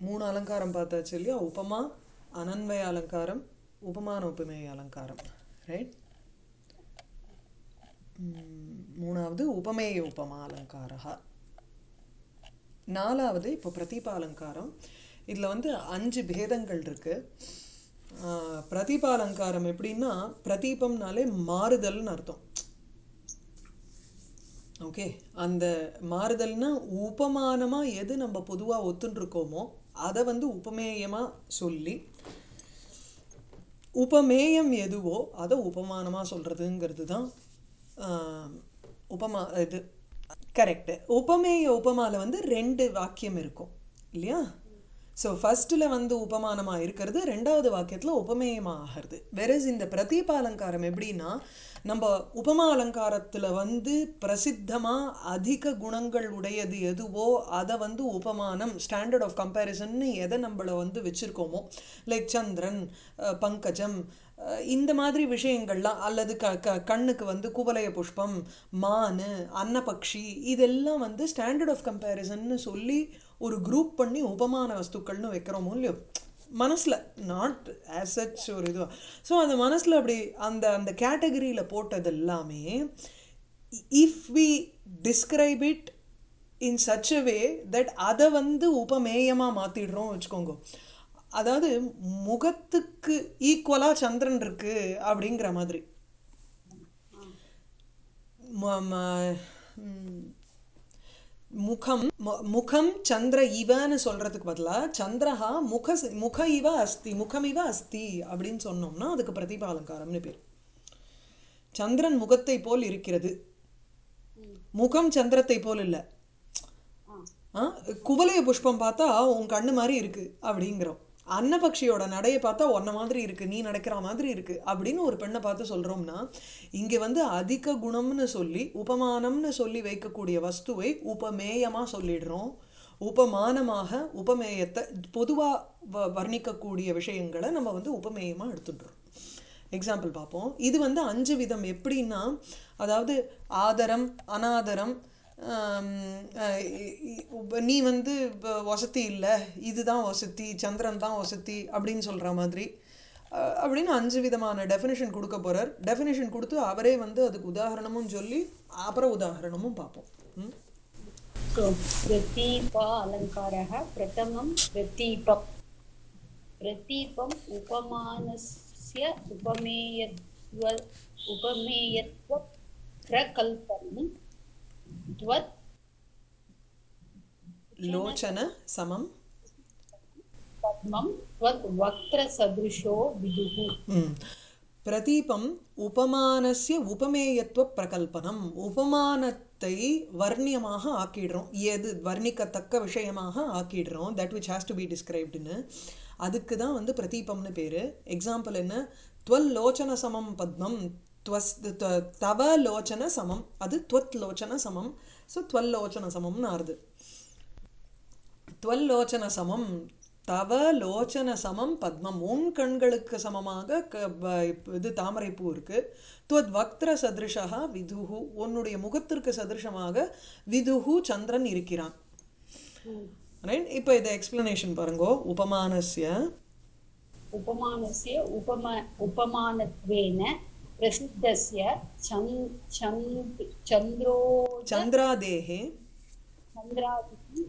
மூணு அலங்காரம் பார்த்தாச்சு இல்லையா உபமா அனன்வய அலங்காரம் உபமான உபமேய அலங்காரம் ரைட் மூணாவது உபமேய உபமா அலங்காரா நாலாவது இப்போ பிரதீப அலங்காரம் இதில் வந்து அஞ்சு பேதங்கள் இருக்கு ஆஹ் பிரதீப அலங்காரம் எப்படின்னா பிரதீபம்னாலே மாறுதல்னு அர்த்தம் ஓகே அந்த மாறுதல்னா உபமானமா எது நம்ம பொதுவா ஒத்துன்னு இருக்கோமோ அதை வந்து உபமேயமா சொல்லி உபமேயம் எதுவோ அதை உபமானமா சொல்றதுங்கிறது தான் ஆஹ், உபமா இது கரெக்டு உபமேய உபமால வந்து ரெண்டு வாக்கியம் இருக்கும் இல்லையா ஸோ ஃபர்ஸ்ட்ல வந்து உபமானமா இருக்கிறது ரெண்டாவது வாக்கியத்துல உபமேயமா ஆகிறது வெரஸ் இந்த பிரதீப அலங்காரம் எப்படின்னா நம்ம உபமா அலங்காரத்துல வந்து பிரசித்தமா அதிக குணங்கள் உடையது எதுவோ அதை வந்து உபமானம் ஸ்டாண்டர்ட் ஆஃப் கம்பேரிசன்னு எதை நம்மள வந்து வச்சிருக்கோமோ லைக் சந்திரன் அஹ், பங்கஜம் அஹ், இந்த மாதிரி விஷயங்கள்லாம் அல்லது க க கண்ணுக்கு வந்து குவலய புஷ்பம் மானு அன்னபக்ஷி இதெல்லாம் வந்து ஸ்டாண்டர்ட் ஆஃப் கம்பேரிசன்னு சொல்லி ஒரு குரூப் பண்ணி உபமான வஸ்துக்கள்னு வைக்கிறோமோ இல்லையோ மனசில் நாட் ஆஸ் சச் ஒரு இதுவா ஸோ அந்த மனசில் அப்படி அந்த அந்த கேட்டகரியில் போட்டது எல்லாமே if we describe it in such a way that அதை வந்து உபமேயமாக மாற்றிடுறோம் வச்சுக்கோங்க அதாவது முகத்துக்கு ஈக்குவலாக சந்திரன் இருக்கு அப்படிங்கிற மாதிரி ம- ம- ம், முகம் மு- முகம் சந்திர இவன்னு சொல்றதுக்கு பதிலா சந்திரஹா முக முக இவ அஸ்தி முகம் இவ அஸ்தி அப்படின்னு சொன்னோம்னா அதுக்கு பிரதிபா அலங்காரம்னு பேர் சந்திரன் முகத்தை போல் இருக்கிறது முகம் சந்திரத்தை போல் இல்லை ஆ குவலய புஷ்பம் பார்த்தா உன் கண்ணு மாதிரி இருக்கு அப்படிங்கிறோம் அன்னபக்ஷியோட நடையை பார்த்தா உன்ன மாதிரி இருக்கு நீ நடக்கிற மாதிரி இருக்கு அப்படின்னு ஒரு பெண்ணை பார்த்து சொல்றோம்னா இங்க வந்து அதிக குணம்னு சொல்லி உபமானம்னு சொல்லி வைக்கக்கூடிய வஸ்துவை உபமேயமா சொல்லிடுறோம் உபமானமாக உபமேயத்தை பொதுவா வ- வர்ணிக்கக்கூடிய விஷயங்களை நம்ம வந்து உபமேயமா எடுத்துடுறோம் எக்ஸாம்பிள் பார்ப்போம் இது வந்து அஞ்சு விதம் எப்படின்னா அதாவது ஆதரம் அனாதரம் ஆம், அஹ் இ- இ- உப- நீ வந்து இப்ப வசதி இல்லை இதுதான் வசதி சந்திரன் தான் வசதி அப்படின்னு சொல்ற மாதிரி அஹ் அப்படின்னு அஞ்சு விதமான டெஃபினேஷன் கொடுக்க போறார் டெஃபினேஷன் கொடுத்து அவரே வந்து அதுக்கு உதாரணமும் சொல்லி அப்புறம் உதாரணமும் பார்ப்போம் ம்? So, प्रतीप अलङ्कारः प्रथमं प्रतीपम् प्रतीपम् उपमानस्य उपमेयत्व उपमेयत्वप्रकल्पनं त्वत् லோச்சன சமம் पद्मं त्वत् वक्त्रसदृशो विदुः ம். பிரதீபம் உபமானஸ்ய உபமேயத்துவ பிரகல்பனம் உபமானத்தை வர்ணியமாக ஆக்கிடுறோம் எது வர்ணிக்கத்தக்க விஷயமாக ஆக்கிடுறோம் that which has to be describedனு அதுக்கு தான் வந்து பிரதீபம்னு பேரு எக்ஸாம்பிள் என்ன துவல் லோச்சன சமம் பத்மம் துவஸ் த- தவ லோச்சன சமம் அது துவத் லோச்சன சமம் ஸோ துவல் லோச்சன சமம்னு ஆறுது துவல்லோச்சன சமம் தவ லோச்சன சமம் பத்மம் உன் கண்களுக்கு சமமாக க- ப- இப்ப இது தாமரைப்பூ இருக்கு துவத் வக்திர சதிருஷா விதுஹு உன்னுடைய முகத்திற்கு சதிருஷமாக விதுஹு சந்திரன் இருக்கிறான் ரைட் இப்போ இதை எக்ஸ்பிளனேஷன் பாருங்கோ உபமானஸ்ய उपमानस्य उपम उपमानत्वेन प्रसिद्धस्य छन् छन्द् चन्द्रो சந்திராதேகே चन्द्रादिः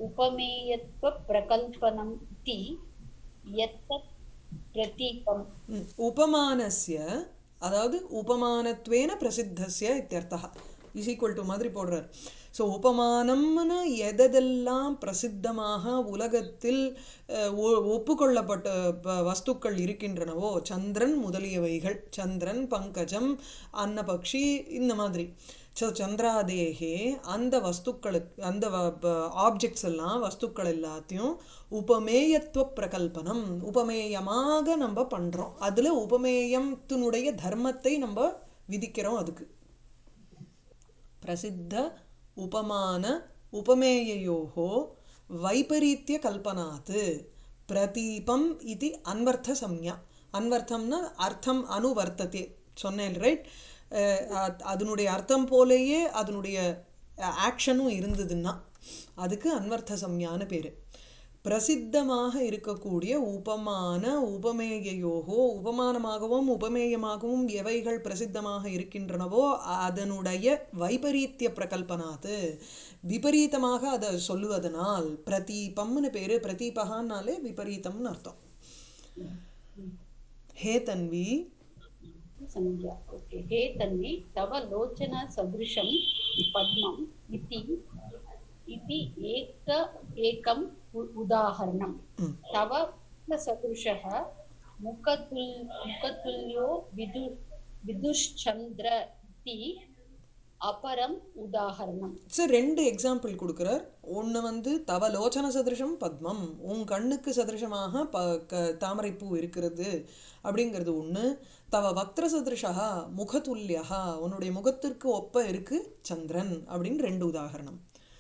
उपमेयत्वप्रकल्पनम् इति यत्तत् प्रतीकम् ம், உபமானஸ்ய அதாவது உபமானத்வேன பிரசித்தஸ்ய இத்தியர்த்தா இஸ் ஈக்குவல் டு மாதிரி போடுறார் ஸோ உபமானம்னு எதெல்லாம் பிரசித்தமாக உலகத்தில் அஹ், ஒ- ஒப்புக்கொள்ளப்பட்ட ப- வஸ்துக்கள் இருக்கின்றனவோ சந்திரன் முதலியவைகள் சந்திரன் பங்கஜம் அன்னபக்ஷி இந்த மாதிரி ஸோ சந்திராதேகே அந்த வஸ்துக்களுக்கு அந்த ஆப்ஜெக்ட்ஸ் எல்லாம் வஸ்துக்கள் எல்லாத்தையும் உபமேயத்துவ பிரகல்பனம் உபமேயமாக நம்ம பண்றோம் அதுல உபமேயத்தினுடைய தர்மத்தை நம்ம விதிக்கிறோம் அதுக்கு பிரசித்த உபமான உபமேயோகோ வைபரீத்திய கல்பனாத் பிரதீபம் இது அன்வர்த்த சம்யா அன்வர்த்தம்னா அர்த்தம் அனுவர்த்ததே சொன்னேன் ரைட் அதனுடைய அர்த்தம் போலேயே அதனுடைய ஆக்ஷனும் இருந்ததுன்னா அதுக்கு அன்வர்த்த சம்யான்னு பேரு பிரசித்தமாக இருக்கக்கூடிய உபமான உபமேயோகோ உபமானமாகவும் உபமேயமாகவும் எவைகள் பிரசித்தமாக இருக்கின்றனவோ அதனுடைய வைபரீத்திய பிரகல்பனாது விபரீதமாக அதை சொல்லுவதனால் பிரதீபம்னு பேரு பிரதீபகான்னாலே விபரீதம்னு அர்த்தம் ஹே தன்வி संज्ञा ओके हे तन्वी तव लोचन सदृशं पद्मम् इति इति एक एकम् उ- उदाहरणं ம். तव सदृशः मुखतुल् मुखतुल्यो विदु विदुश्चन्द्र इति अपरम् उदाहरणम् சார் ரெண்டு எக்ஸாம்பிள் கொடுக்குறார் ஒன்று வந்து தவ லோச்சன சதிருஷம் பத்மம் உன் கண்ணுக்கு சதிருஷமாக ப க தாமரைப்பூ இருக்கிறது அப்படிங்கிறது ஒன்று தவ வக்ர சதிருஷா முகதுல்யா உன்னுடைய முகத்திற்கு ஒப்ப இருக்கு சந்திரன் அப்படின்னு ரெண்டு உதாகரணம்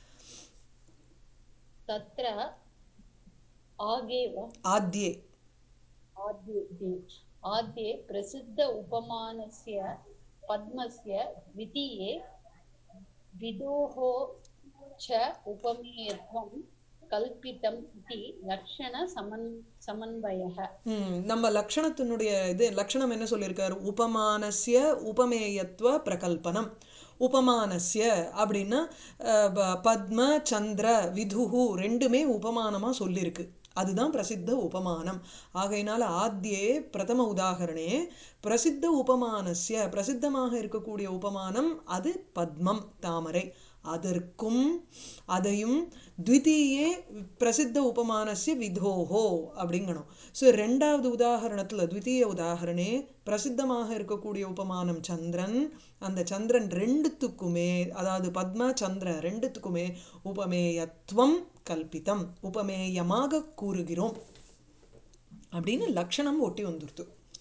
तत्र आगेव ஆத்யே आद्ये आद्ये प्रसिद्ध उपमानस्य पद्मस्य द्वितीये विदोः च उपमेयत्वं कल्पितम् इति लक्षणसमन् समन्वयः ம், நம்ம லக்ஷணத்தினுடைய இது லக்ஷணம் என்ன சொல்லியிருக்கார் உபமானஸ்ய உபமேயத்துவ பிரகல்பனம் உபமானஸ்ய அப்படின்னா அஹ், ப- பத்ம சந்திர விதுஹு ரெண்டுமே உபமானமாக சொல்லியிருக்கு அதுதான் பிரசித்த உபமானம் ஆகையினால ஆத்தியே பிரதம உதாகரணே பிரசித்த உபமானஸ்ய பிரசித்தமாக இருக்கக்கூடிய உபமானம் அது பத்மம் தாமரை அதற்கும் அதையும் த்விதீயே பிரசித்த உபமானஸ்ய விதோஹோ அப்படிங்கணும் ஸோ ரெண்டாவது உதாகரணத்தில் த்விதீய உதாகரணே பிரசித்தமாக இருக்கக்கூடிய உபமானம் சந்திரன் அந்த சந்திரன் ரெண்டுத்துக்குமே அதாவது பத்ம சந்திர ரெண்டுத்துக்குமே உபமேயத்துவம் கல்பிதம் உபமேயமாக கூறுகிறோம் அப்படின்னு லக்ஷணம் ஒட்டி வந்துருத்து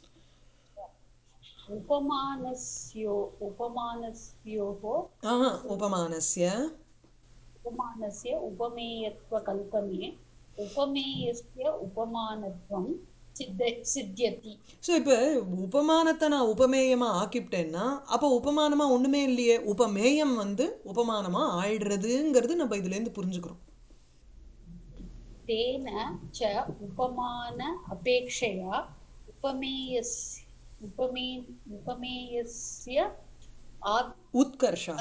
उपमानस्यो उपमानस्योः ஆஹா உபமானஸ்ய उपमानस्य उपमेयत्वकल्पने उपमेयस्य उपमानत्वं सिद्ध सिद्ध्यति ஸோ இப்போ உபமானத்தை நான் உபமேயமாக ஆக்கிவிட்டேன்னா அப்போ உபமானமாக ஒன்றுமே இல்லையே உபமேயம் வந்து உபமானமாக ஆயிடுறதுங்கிறது நம்ம இதுலேருந்து புரிஞ்சுக்கிறோம் तेन च उपमान अपेक्षया उपमेयस् उपमे उपमेयस्य आत् உத்கர்ஷா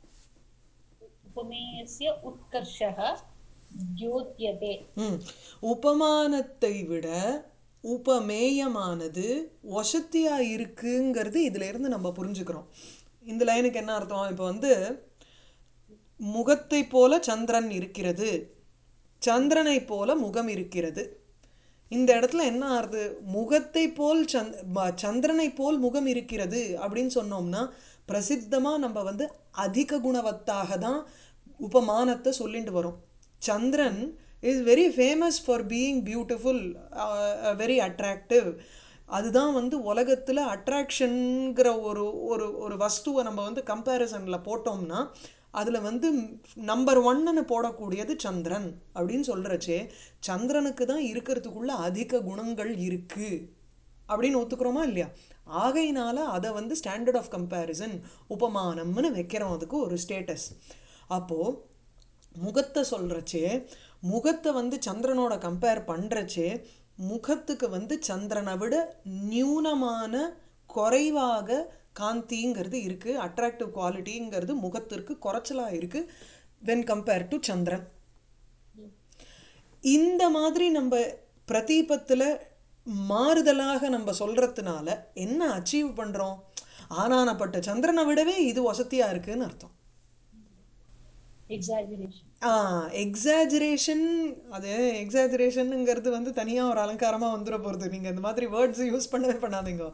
उपमेयस्य उत्कर्षः द्योत्यते ம் உபமானத்தை விட உபமேயமானது வசத்தியா இருக்குங்கிறது இதுல இருந்து நம்ம புரிஞ்சுக்கிறோம் இந்த லைனுக்கு என்ன அர்த்தம் இப்போ வந்து முகத்தை போல சந்திரன் இருக்கிறது சந்திரனை போல முகம் இருக்கிறது இந்த இடத்துல என்ன ஆறுது முகத்தை போல் சந்த் ம- சந்திரனை போல் முகம் இருக்கிறது அப்படின்னு சொன்னோம்னா பிரசித்தமாக நம்ம வந்து அதிக குணவத்தாக தான் உபமானத்தை சொல்லிட்டு வரோம் சந்திரன் is very famous for being beautiful very attractive அதுதான் வந்து உலகத்தில் அட்ராக்ஷனுங்கிற ஒரு ஒரு ஒரு வஸ்துவை நம்ம வந்து கம்பேரிசனில் போட்டோம்னா அதில் வந்து நம்பர் ஒன்னுன்னு போடக்கூடியது சந்திரன் அப்படின்னு சொல்கிறச்சே சந்திரனுக்கு தான் இருக்கிறதுக்குள்ள அதிக குணங்கள் இருக்குது அப்படின்னு ஒத்துக்கிறோமா இல்லையா ஆகையினால அதை வந்து ஸ்டாண்டர்ட் ஆஃப் கம்பேரிசன் உபமானம்னு வைக்கிறோம் அதுக்கு ஒரு ஸ்டேட்டஸ் அப்போது முகத்தை சொல்கிறச்சே முகத்தை வந்து சந்திரனோட கம்பேர் பண்ணுறச்சே முகத்துக்கு வந்து சந்திரனை விட நியூனமான குறைவாக காந்திங்கிறது இருக்குது அட்ராக்டிவ் குவாலிட்டிங்கிறது முகத்திற்கு குறைச்சலாக இருக்குது வென் கம்பேர் டு சந்திரன் இந்த மாதிரி நம்ம பிரதீபத்தில் மாறுதலாக நம்ம சொல்கிறதுனால என்ன அச்சீவ் பண்ணுறோம் ஆனானப்பட்ட சந்திரனை விடவே இது வசதியாக இருக்குன்னு அர்த்தம் exaggeration ஆ எக்ஸாஜரேஷன் அது எக்ஸாஜரேஷனுங்கிறது வந்து தனியாக ஒரு அலங்காரமாக வந்துட போகிறது நீங்கள் இந்த மாதிரி வேர்ட்ஸ் யூஸ் பண்ணவே பண்ணாதீங்க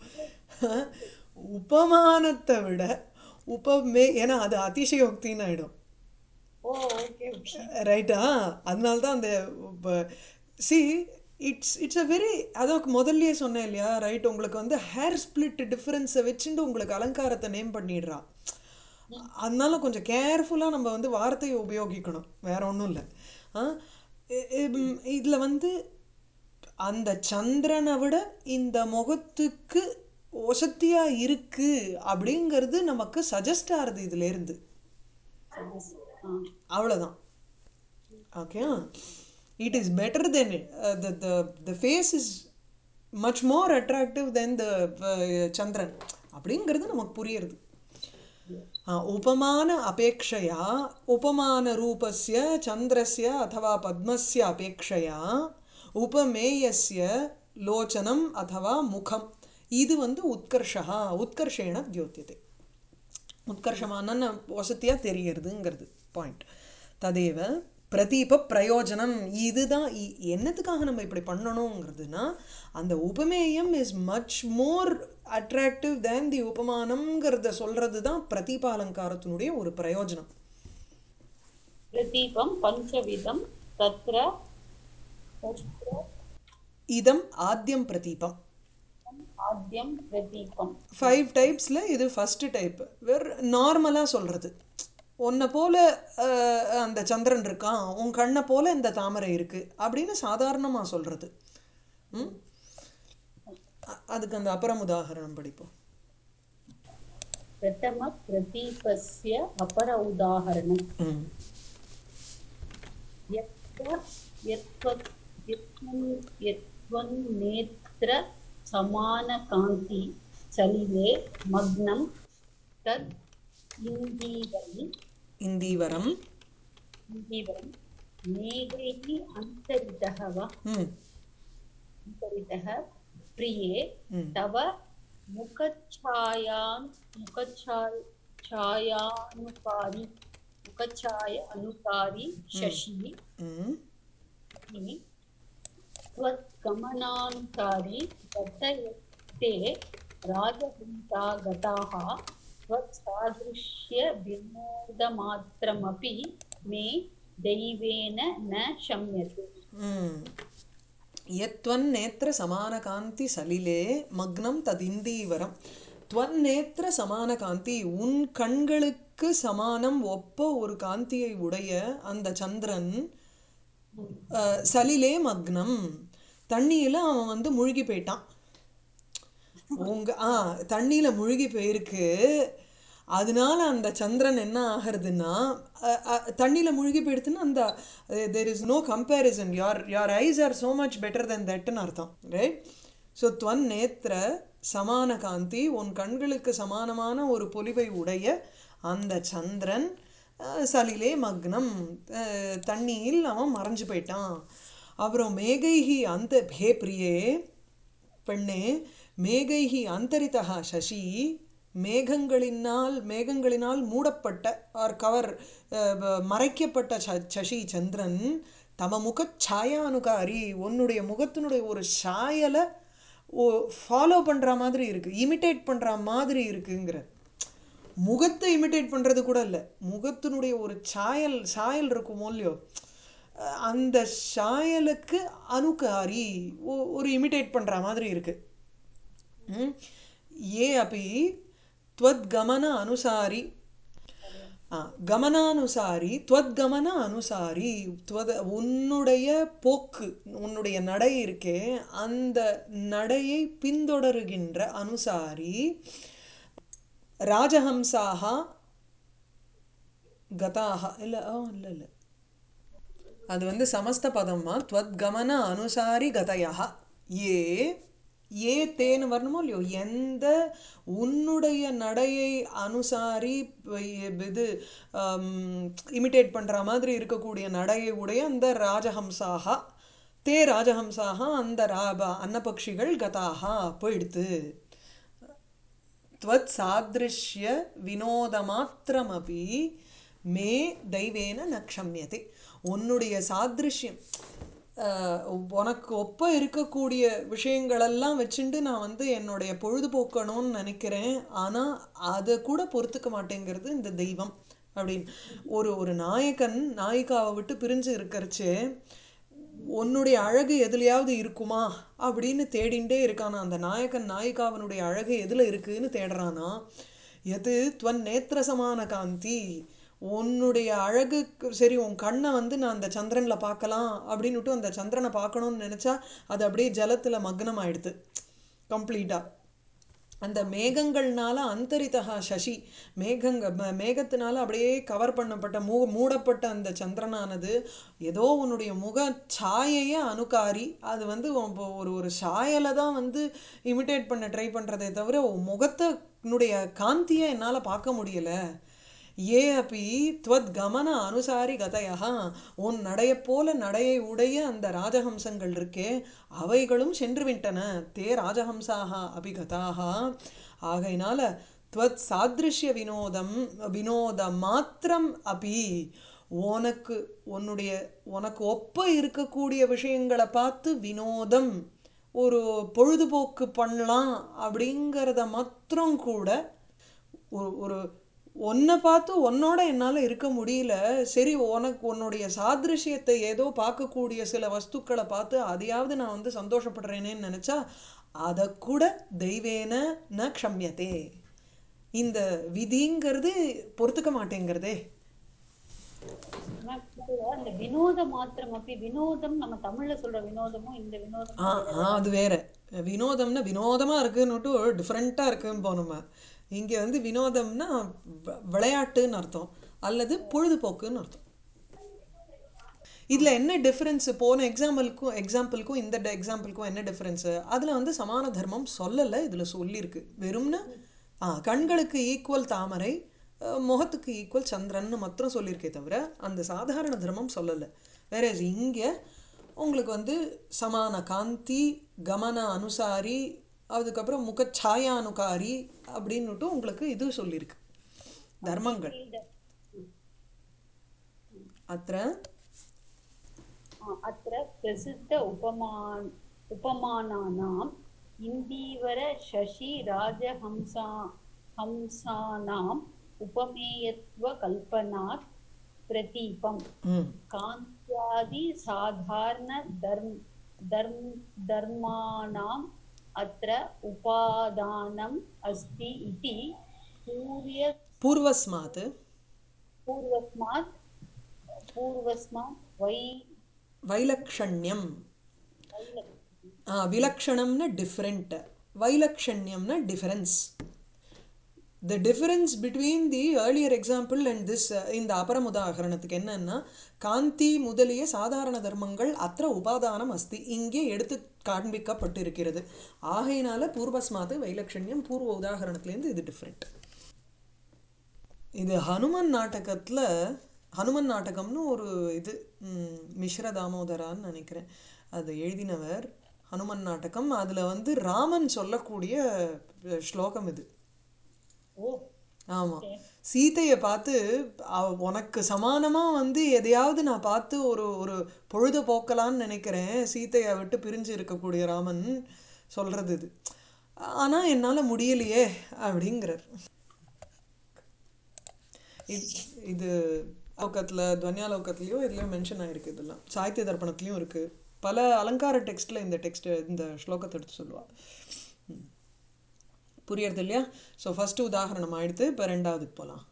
உபமானத்தை விட உபமே ஏன்னா அது அதிசயோக்தின்னு ஆகிடும் ஓ ஓகே ஓகே ரைட்டா அதனால தான் அந்த see it's it's a very அதான் முதல்லயே சொன்னேன் இல்லையா ரைட் உங்களுக்கு வந்து ஹேர் ஸ்பிளிட் டிஃப்ரென்ஸை வச்சுட்டு உங்களுக்கு அலங்காரத்தை நேம் பண்ணிடுறா அதனால கொஞ்சம் கேர்ஃபுல்லாக நம்ம வந்து வார்த்தையை உபயோகிக்கணும் வேற ஒன்றும் இல்லை இதில் வந்து அந்த சந்திரனை விட இந்த முகத்துக்கு ஒசத்தியாக இருக்கு அப்படிங்கிறது நமக்கு சஜஸ்ட் ஆகுது இதுலேருந்து ஆ அவ்வளோதான் okay it is better than it. Uh, the, the, the face is much more attractive than the uh, chandran அப்படிங்கிறது நமக்கு புரியுறது ஆ, उपमान अपेक्षया उपमानरूपस्य चन्द्रस्य अथवा पद्मस्य अपेक्षया उपमेयस्य लोचनम् अथवा मुखम् இது வந்து உத்கர்ஷா உத்கர்ஷேண தியோத்தியத்தை உத்கர்ஷமான வசதியாக தெரியறதுங்கிறது பாயிண்ட் ததேவ பிரதீப பிரயோஜனம் இதுதான் இ- என்னத்துக்காக நம்ம இப்படி பண்ணணுங்கிறதுனா அந்த உபமேயம் is much more attractive than the உபமானம்ங்கிறத சொல்கிறது தான் பிரதீபாலங்காரத்தினுடைய ஒரு பிரயோஜனம் प्रदीपं पञ्चविधं तत्र तत्र இதம் ஆத்தியம் பிரதீபம் आद्यं प्रदीपं ஃபைவ் டைப்ஸில் இது ஃபஸ்ட்டு டைப் வேறு நார்மலாக சொல்கிறது உன்னை போல அஹ், அந்த சந்திரன் இருக்கான் உன் கண்ணை போல இந்த தாமரை இருக்குது அப்படின்னு சாதாரணமாக சொல்கிறது ம் அ- அதுக்கு அந்த அப்புறம் உதாகரணம் படிப்போம் प्रथमप्रदीपस्य अपर उदाहरणं ம் यत्र यत्त्वत् यत्त्वन् यत्त्वन्नेत्र समानकान्ति चलिले मग्नं तद् इन्दीवरि இந்தீவரம் इन्दीवरं मेघैः अन्तरितः वा ம் अन्तरितः प्रिये ம் तव मुखच्छायां मुखच्छाय छायानुकारी मुखच्छाय अनुकारी शशि ம் इति त्वद्गमनानुकारी गतयते राजहंसा गताः त्वत्सादृश्यविनोदमात्रमपि मे दैवेन न शम्यते ம் यत्त्वन् நேத்திர சமான காந்தி சலிலே மக்னம் ததிந்தீவரம் துவன் நேத்திர சமான காந்தி உன் கண்களுக்கு சமானம் ஒப்ப ஒரு காந்தியை உடைய அந்த சந்திரன் அஹ், சலிலே மக்னம் தண்ணியில் அவன் வந்து முழுகி போயிட்டான் உங்க ஆ தண்ணியில் முழுகி போயிருக்கு அதனால அந்த சந்திரன் என்ன ஆகிறதுன்னா தண்ணியில் முழுகி போயிடுதுன்னா அந்த தெர் இஸ் நோ கம்பேரிசன் யார் யார் eyes are so much better than தட்னு அர்த்தம் ரைட் ஸோ துவன் நேத்திர சமான காந்தி உன் கண்களுக்கு சமானமான ஒரு பொலிவை உடைய அந்த சந்திரன் அஹ், சலிலே மக்னம் அஹ், தண்ணியில் அவன் மறைஞ்சு போயிட்டான் அப்புறம் மேகைஹி அந்த ஹே பிரியே பெண்ணே மேகைஹி அந்தரிதா சசி மேகங்களினால் மேகங்களினால் மூடப்பட்ட ஆர் கவர் மறைக்கப்பட்ட ச- சசி சந்திரன் தம முக சாயானுகாரி உன்னுடைய முகத்தினுடைய ஒரு சாயலை ஓ ஃபாலோ பண்ணுற மாதிரி இருக்குது இமிட்டேட் பண்ணுற மாதிரி இருக்குங்கிற முகத்தை இமிட்டேட் பண்ணுறது கூட இல்லை முகத்தினுடைய ஒரு சாயல் சாயல் இருக்குமோ இல்லையோ அஹ் அந்த சாயலுக்கு அனுகாரி ஒ- ஒரு இமிட்டேட் பண்ணுற மாதிரி இருக்குது ம்? ये अपि त्वद्गमन अनुसारि ஆ, கமனானுசாரி துவத்கமன அனுசாரி துவத உன்னுடைய போக்கு உன்னுடைய நடை இருக்கே அந்த நடையை பின்தொடருகின்ற அனுசாரி ராஜஹம்சாக கதாக இல்லை ஓ இல்லை இல்லை அது வந்து சமஸ்த பதம்மா துவத்கமன அனுசாரி கதையா ஏ ஏ தேன்னு வரணுமோ இல்லையோ எந்த உன்னுடைய நடையை அனுசாரி ப- இது இமிட்டேட் பண்ணுற மாதிரி இருக்கக்கூடிய நடையை உடைய அந்த ராஜஹம்சாக தே ராஜஹம்சாக அந்த ரா அன்னபக்ஷிகள் கதாகா போயிடுத்து त्वत् सादृश्य வினோதமாத்திரமபி மே தெய்வேன ந க்ஷம்யதே உன்னுடைய சாதிருஷ்யம் அஹ், உனக்கு ஒப்ப இருக்கக்கூடிய விஷயங்களெல்லாம் வச்சுட்டு நான் வந்து என்னுடைய பொழுதுபோக்கணும்னு நினைக்கிறேன் ஆனால் அதை கூட பொறுத்துக்க மாட்டேங்கிறது இந்த தெய்வம் அப்படின்னு ஒரு ஒரு நாயகன் நாயிகாவை விட்டு பிரிஞ்சு இருக்கிறச்சே உன்னுடைய அழகு எதுலையாவது இருக்குமா அப்படின்னு தேடிண்டே இருக்கானா அந்த நாயகன் நாயிகாவனுடைய அழகு எதில் இருக்குன்னு தேடுறானா எது துவன் நேத்திர சமான காந்தி உன்னுடைய அழகுக்கு சரி உன் கண்ணை வந்து நான் அந்த சந்திரனில் பார்க்கலாம் அப்படின்னுட்டு அந்த சந்திரனை பார்க்கணும்னு நினச்சா அது அப்படியே ஜலத்தில் மக்னம் ஆயிடுது கம்ப்ளீட்டாக அந்த மேகங்கள்னால அந்தரிதா சசி மேகங்க ம- மேகத்தினால அப்படியே கவர் பண்ணப்பட்ட மூ மூடப்பட்ட அந்த சந்திரனானது ஏதோ உன்னுடைய முக சாயையே அனுகாரி அது வந்து உன் இப்போ ஒரு ஒரு சாயலை தான் வந்து இமிட்டேட் பண்ண ட்ரை பண்ணுறதே தவிர உன் முகத்தினுடைய காந்தியை என்னால் பார்க்க முடியல ஏ அப்பி துவத் கமன அனுசாரி கதையா உன் நடையைப் போல நடையை உடைய அந்த ராஜஹம்சங்கள் இருக்கே அவைகளும் சென்று விட்டன தே ராஜஹம்சாக அபி கதாக ஆகையினால துவத் சாதிருஷ்ய வினோதம் வினோத மாத்திரம் அபி உனக்கு உன்னுடைய உனக்கு ஒப்ப இருக்கக்கூடிய விஷயங்களை பார்த்து வினோதம் ஒரு பொழுதுபோக்கு பண்ணலாம் அப்படிங்கிறத மாத்திரம் கூட ஒரு ஒரு உன்னை பார்த்து உன்னோட என்னால் இருக்க முடியல சரி உனக்கு உன்னுடைய சாதிருஷ்யத்தை ஏதோ பார்க்கக்கூடிய சில வஸ்துக்களை பார்த்து அதையாவது நான் வந்து சந்தோஷப்படுறேனேன்னு நினச்சா அதை கூட தெய்வேன ந க்ஷம்யத்தே இந்த விதிங்கிறது பொறுத்துக்க மாட்டேங்கிறதே ஆனா, இப்போ அந்த வினோத மாத்திரம் அப்படி வினோதம் நம்ம தமிழ்ல சொல்ற வினோதமும் இந்த ஆ வினோதமும் ஆ அது வேற வினோதம்னா வினோதமாக இருக்குன்னுட்டு டிஃப்ரெண்ட்டாக இருக்குன்னு போனோம் இங்கே வந்து வினோதம்னா வ- விளையாட்டுன்னு அர்த்தம் அல்லது பொழுதுபோக்குன்னு அர்த்தம் இதில் என்ன டிஃப்ரென்ஸ் போன எக்ஸாம்பிளுக்கும் எக்ஸாம்பிளுக்கும் இந்த எக்ஸாம்பிளுக்கும் என்ன டிஃப்ரென்ஸு அதில் வந்து சமான தர்மம் சொல்லலை இதில் சொல்லியிருக்கு வெறும்னா ஆ கண்களுக்கு ஈக்குவல் தாமரை அஹ், முகத்துக்கு ஈக்குவல் சந்திரன்னு மாத்திரம் சொல்லியிருக்கே தவிர அந்த சாதாரண தர்மம் சொல்லலை வேற இங்கே உங்களுக்கு வந்து சமான காந்தி கமன அனுசாரி அதுக்கப்புறம் முகச்சாயானுகாரி அப்படின்னுட்டு உங்களுக்கு இது சொல்லியிருக்கு தர்மங்கள் அத்த अत्र प्रसिद्ध उपमान उपमानानाम् इन्दीवर शशि राजहंसा हंसानाम् उपमेयत्वकल्पनात् प्रतीपम् ம் कान्त्यादि साधारण धर्म धर्म धर्माणाम् अत्र उपादानम् अस्ति इति पूर्य பூர்வஸ்மாத் पूर्वस्मात् पूर्वस्मात् वै வைலக்ஷண்யம் ஆ விலக்ஷணம்னா டிஃப்ரெண்ட் வைலக்ஷண்யம்னா difference the difference between the earlier example and this இந்த அபரம் உதாகரணத்துக்கு என்னன்னா காந்தி முதலிய சாதாரண தர்மங்கள் அത്ര உபாதானம் அஸ்தி இங்கே எடுத்து காண்பிக்கப்பட்டிருக்கிறது ஆகையினால பூர்வஸ்மாத்து வைலக்ஷண்யம் பூர்வ உதாகரணத்துலேருந்து இது டிஃப்ரெண்ட் இது ஹனுமன் நாடகத்தில் ஹனுமன் நாடகம்னு ஒரு இது ம், மிஸ்ர தாமோதரான்னு நினைக்கிறேன் அது எழுதினவர் ஹனுமன் நாடகம் அதில் வந்து ராமன் சொல்லக்கூடிய அஹ், ஸ்லோகம் இது ஓ ஆமாம் சீதையை பார்த்து அவ- உனக்கு சமானமாக வந்து எதையாவது நான் பார்த்து ஒரு ஒரு பொழுது போக்கலான்னு நினைக்கிறேன் சீதையை விட்டு பிரிஞ்சு இருக்கக்கூடிய ராமன் சொல்கிறது இது ஆனால் என்னால் முடியலையே அப்படிங்கிறார் இது இது லோகத்தில் துவன்யாலோகத்துலேயோ இதுலேயோ மென்ஷன் ஆயிருக்கு இதெல்லாம் சாகித்ய தர்ப்பணத்துலேயும் இருக்குது பல அலங்கார டெக்ஸ்ட்டில் இந்த டெக்ஸ்ட் இந்த ஸ்லோகத்தை எடுத்து சொல்லுவாள் புரியறது இல்லையா ஸோ ஃபஸ்ட்டு உதாரணம் ஆயிடுத்து இப்போ ரெண்டாவதுக்கு போகலாம்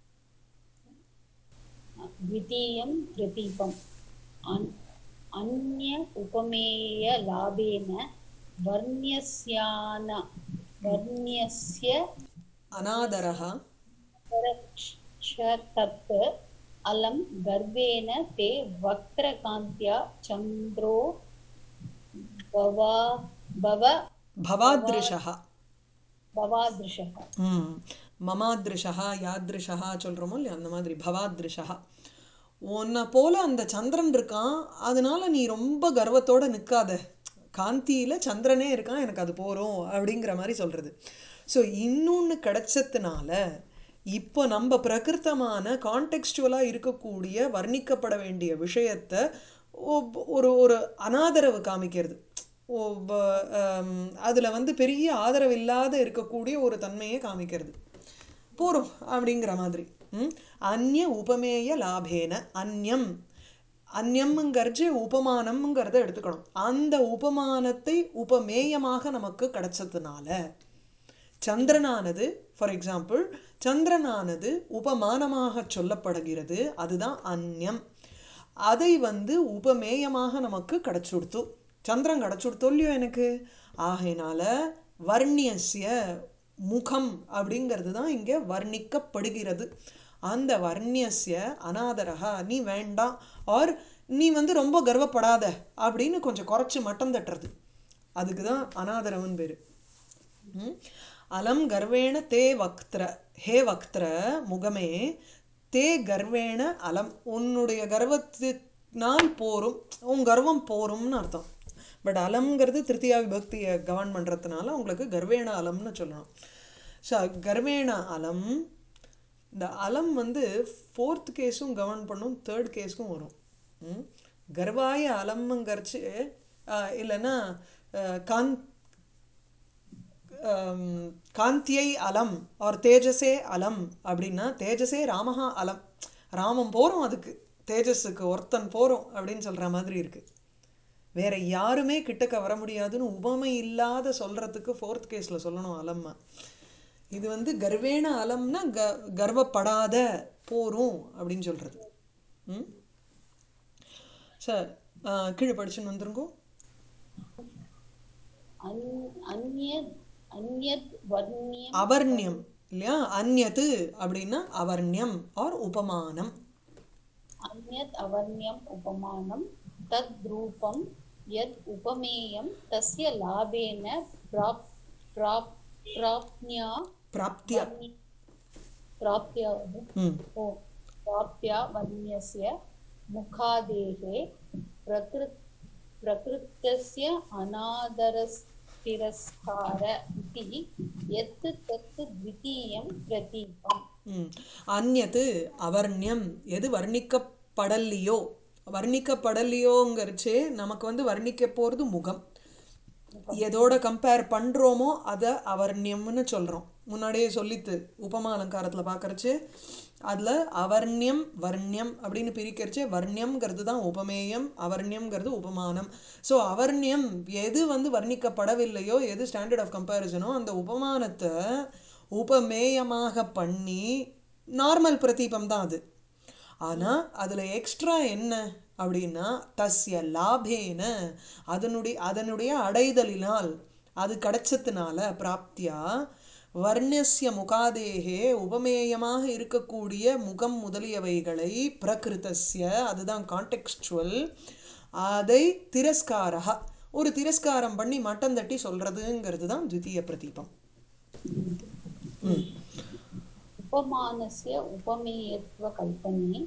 द्वितीयं प्रतीपम् अन् अन्य उपमेयलाभेन वर्ण्यस्यान वर्ण्यस्य அநாதரः परक्षतत् अलं गर्वेण ते वक्त्रकान्त्या चन्द्रो भवा भव பவாத்ருஷः भवादृशः ம் மமாத்ருஷா யாத்ருஷா சொல்கிறோமோ இல்லையா அந்த மாதிரி பவாத்ருஷா உன்னை போல அந்த சந்திரன் இருக்கான் அதனால நீ ரொம்ப கர்வத்தோட நிற்காத காந்தியில் சந்திரனே இருக்கான் எனக்கு அது போகிறோம் அப்படிங்கிற மாதிரி சொல்கிறது ஸோ இன்னொன்று கிடைச்சதுனால இப்போ நம்ம பிரகிருத்தமான கான்டெக்ஸ்டுவலாக இருக்கக்கூடிய வர்ணிக்கப்பட வேண்டிய விஷயத்தை ஒப்- ஒரு ஒரு அனாதரவு காமிக்கிறது அதில் வந்து பெரிய ஆதரவு இல்லாத இருக்கக்கூடிய ஒரு தன்மையை காமிக்கிறது போகிறோம் அப்படிங்கிற மாதிரி ம்? அந்நிய உபமேய லாபேன அந்நியம் அந்நியம்ங்கிறச்சு உபமானம்ங்கிறத எடுத்துக்கணும் அந்த உபமானத்தை உபமேயமாக நமக்கு கிடைச்சதுனால சந்திரனானது ஃபார் எக்ஸாம்பிள் சந்திரனானது உபமானமாக சொல்லப்படுகிறது அதுதான் அந்நியம் அதை வந்து உபமேயமாக நமக்கு கிடச்சுடுத்து சந்திரன் கிடச்சுடுத்தோ இல்லையோ எனக்கு ஆகையினால வர்ணியஸ்ய முகம் அப்படிங்கிறது தான் இங்கே வர்ணிக்கப்படுகிறது அந்த வர்ணியஸ்ய அனாதரகா நீ வேண்டாம் ஆர் நீ வந்து ரொம்ப கர்வப்படாத அப்படின்னு கொஞ்சம் குறைச்சி மட்டம் தட்டுறது அதுக்கு தான் அனாதரவன் பேர் ம்? அலம் கர்வேண தே வக்திர ஹே வக்திர முகமே தே கர்வேண அலம் உன்னுடைய கர்வத்தினால் போரும் உன் கர்வம் போரும்னு அர்த்தம் பட் அலம்ங்கிறது திருத்தியா விபக்தியை கவர்ன் பண்ணுறதுனால உங்களுக்கு கர்வேண அலம்னு சொல்லணும் ஸோ கர்வேண அலம் இந்த அலம் வந்து ஃபோர்த் கேஸும் கவர்ன் பண்ணும் தேர்ட் கேஸும் வரும் ம்? கர்வாய அலம்ங்கிறச்சு ஆஹ், இல்லைன்னா ஆஹ், காந்த் ஆம், காந்தியை அலம் ஆர் தேஜஸே அலம் அப்படின்னா தேஜஸே ராமஹா அலம் ராமம் போகிறோம் அதுக்கு தேஜஸுக்கு ஒருத்தன் போகிறோம் அப்படின்னு சொல்கிற மாதிரி இருக்கு வேற யாருமே கிட்டக்க வர முடியாதுன்னு உபமை இல்லாத சொல்கிறதுக்கு ஃபோர்த் கேஸில் சொல்லணும் அலம்மா இது வந்து கர்வேண அலம்னா க கர்வப்படாத போரும் அப்படின்னு சொல்கிறது ம் சார் கீழே படிச்சுன்னு வந்துருங்கோ அன்- அந்யத் அந்யத் வர்ணியம் அவர்ணியம் இல்லையா அந்யத்து அப்படின்னா அவர்ணியம் ஆர் உபமானம் अन्यत् अवर्ण्यम् उपमानं तद् रूपं यद् उपमेयं तस्य लाभेन प्राप् प्राप् प्राप्न्या பிராப்தியா वर्णि- प्राप्त्या ம் ओ प्राप्त्या वर्ण्यस्य मुखादेः प्रकृ प्रकृतस्य अनादरस्तिरस्कार इति यत् तत् द्वितीयं प्रतीकम् ம் அந்யத்து அவர்ணியம் எது வர்ணிக்கப்படலையோ வர்ணிக்கப்படலையோங்கிறச்சே நமக்கு வந்து வர்ணிக்க போகிறது முகம் எதோட கம்பேர் பண்ணுறோமோ அதை அவர்ணியம்னு சொல்கிறோம் முன்னாடியே சொல்லித்து உபமா அலங்காரத்தில் பார்க்கறச்சு அதில் அவர்ணியம் வர்ணியம் அப்படின்னு பிரிக்கிறச்சே வர்ணியம்ங்கிறது தான் உபமேயம் அவர்ணியம்ங்கிறது உபமானம் ஸோ அவர்ணியம் எது வந்து வர்ணிக்கப்படவில்லையோ எது ஸ்டாண்டர்ட் ஆஃப் கம்பேரிசனோ அந்த உபமானத்தை உபமேயமாக பண்ணி நார்மல் பிரதீபம் தான் அது ஆனால் அதில் எக்ஸ்ட்ரா என்ன அப்படின்னா தஸ்ய லாபேன அதனுடைய அதனுடைய அடைதலினால் அது கிடைச்சதுனால பிராப்தியா வர்ணஸ்ய முகாதேகே உபமேயமாக இருக்கக்கூடிய முகம் முதலியவைகளை பிரகிருதஸ்ய அதுதான் கான்டெக்ஸ்டுவல் அதை திரஸ்காரா ஒரு திரஸ்காரம் பண்ணி மட்டம் தட்டி சொல்றதுங்கிறது தான் துவிதீய பிரதீபம் ம் उपमानस्य उपमेयत्वकल्पने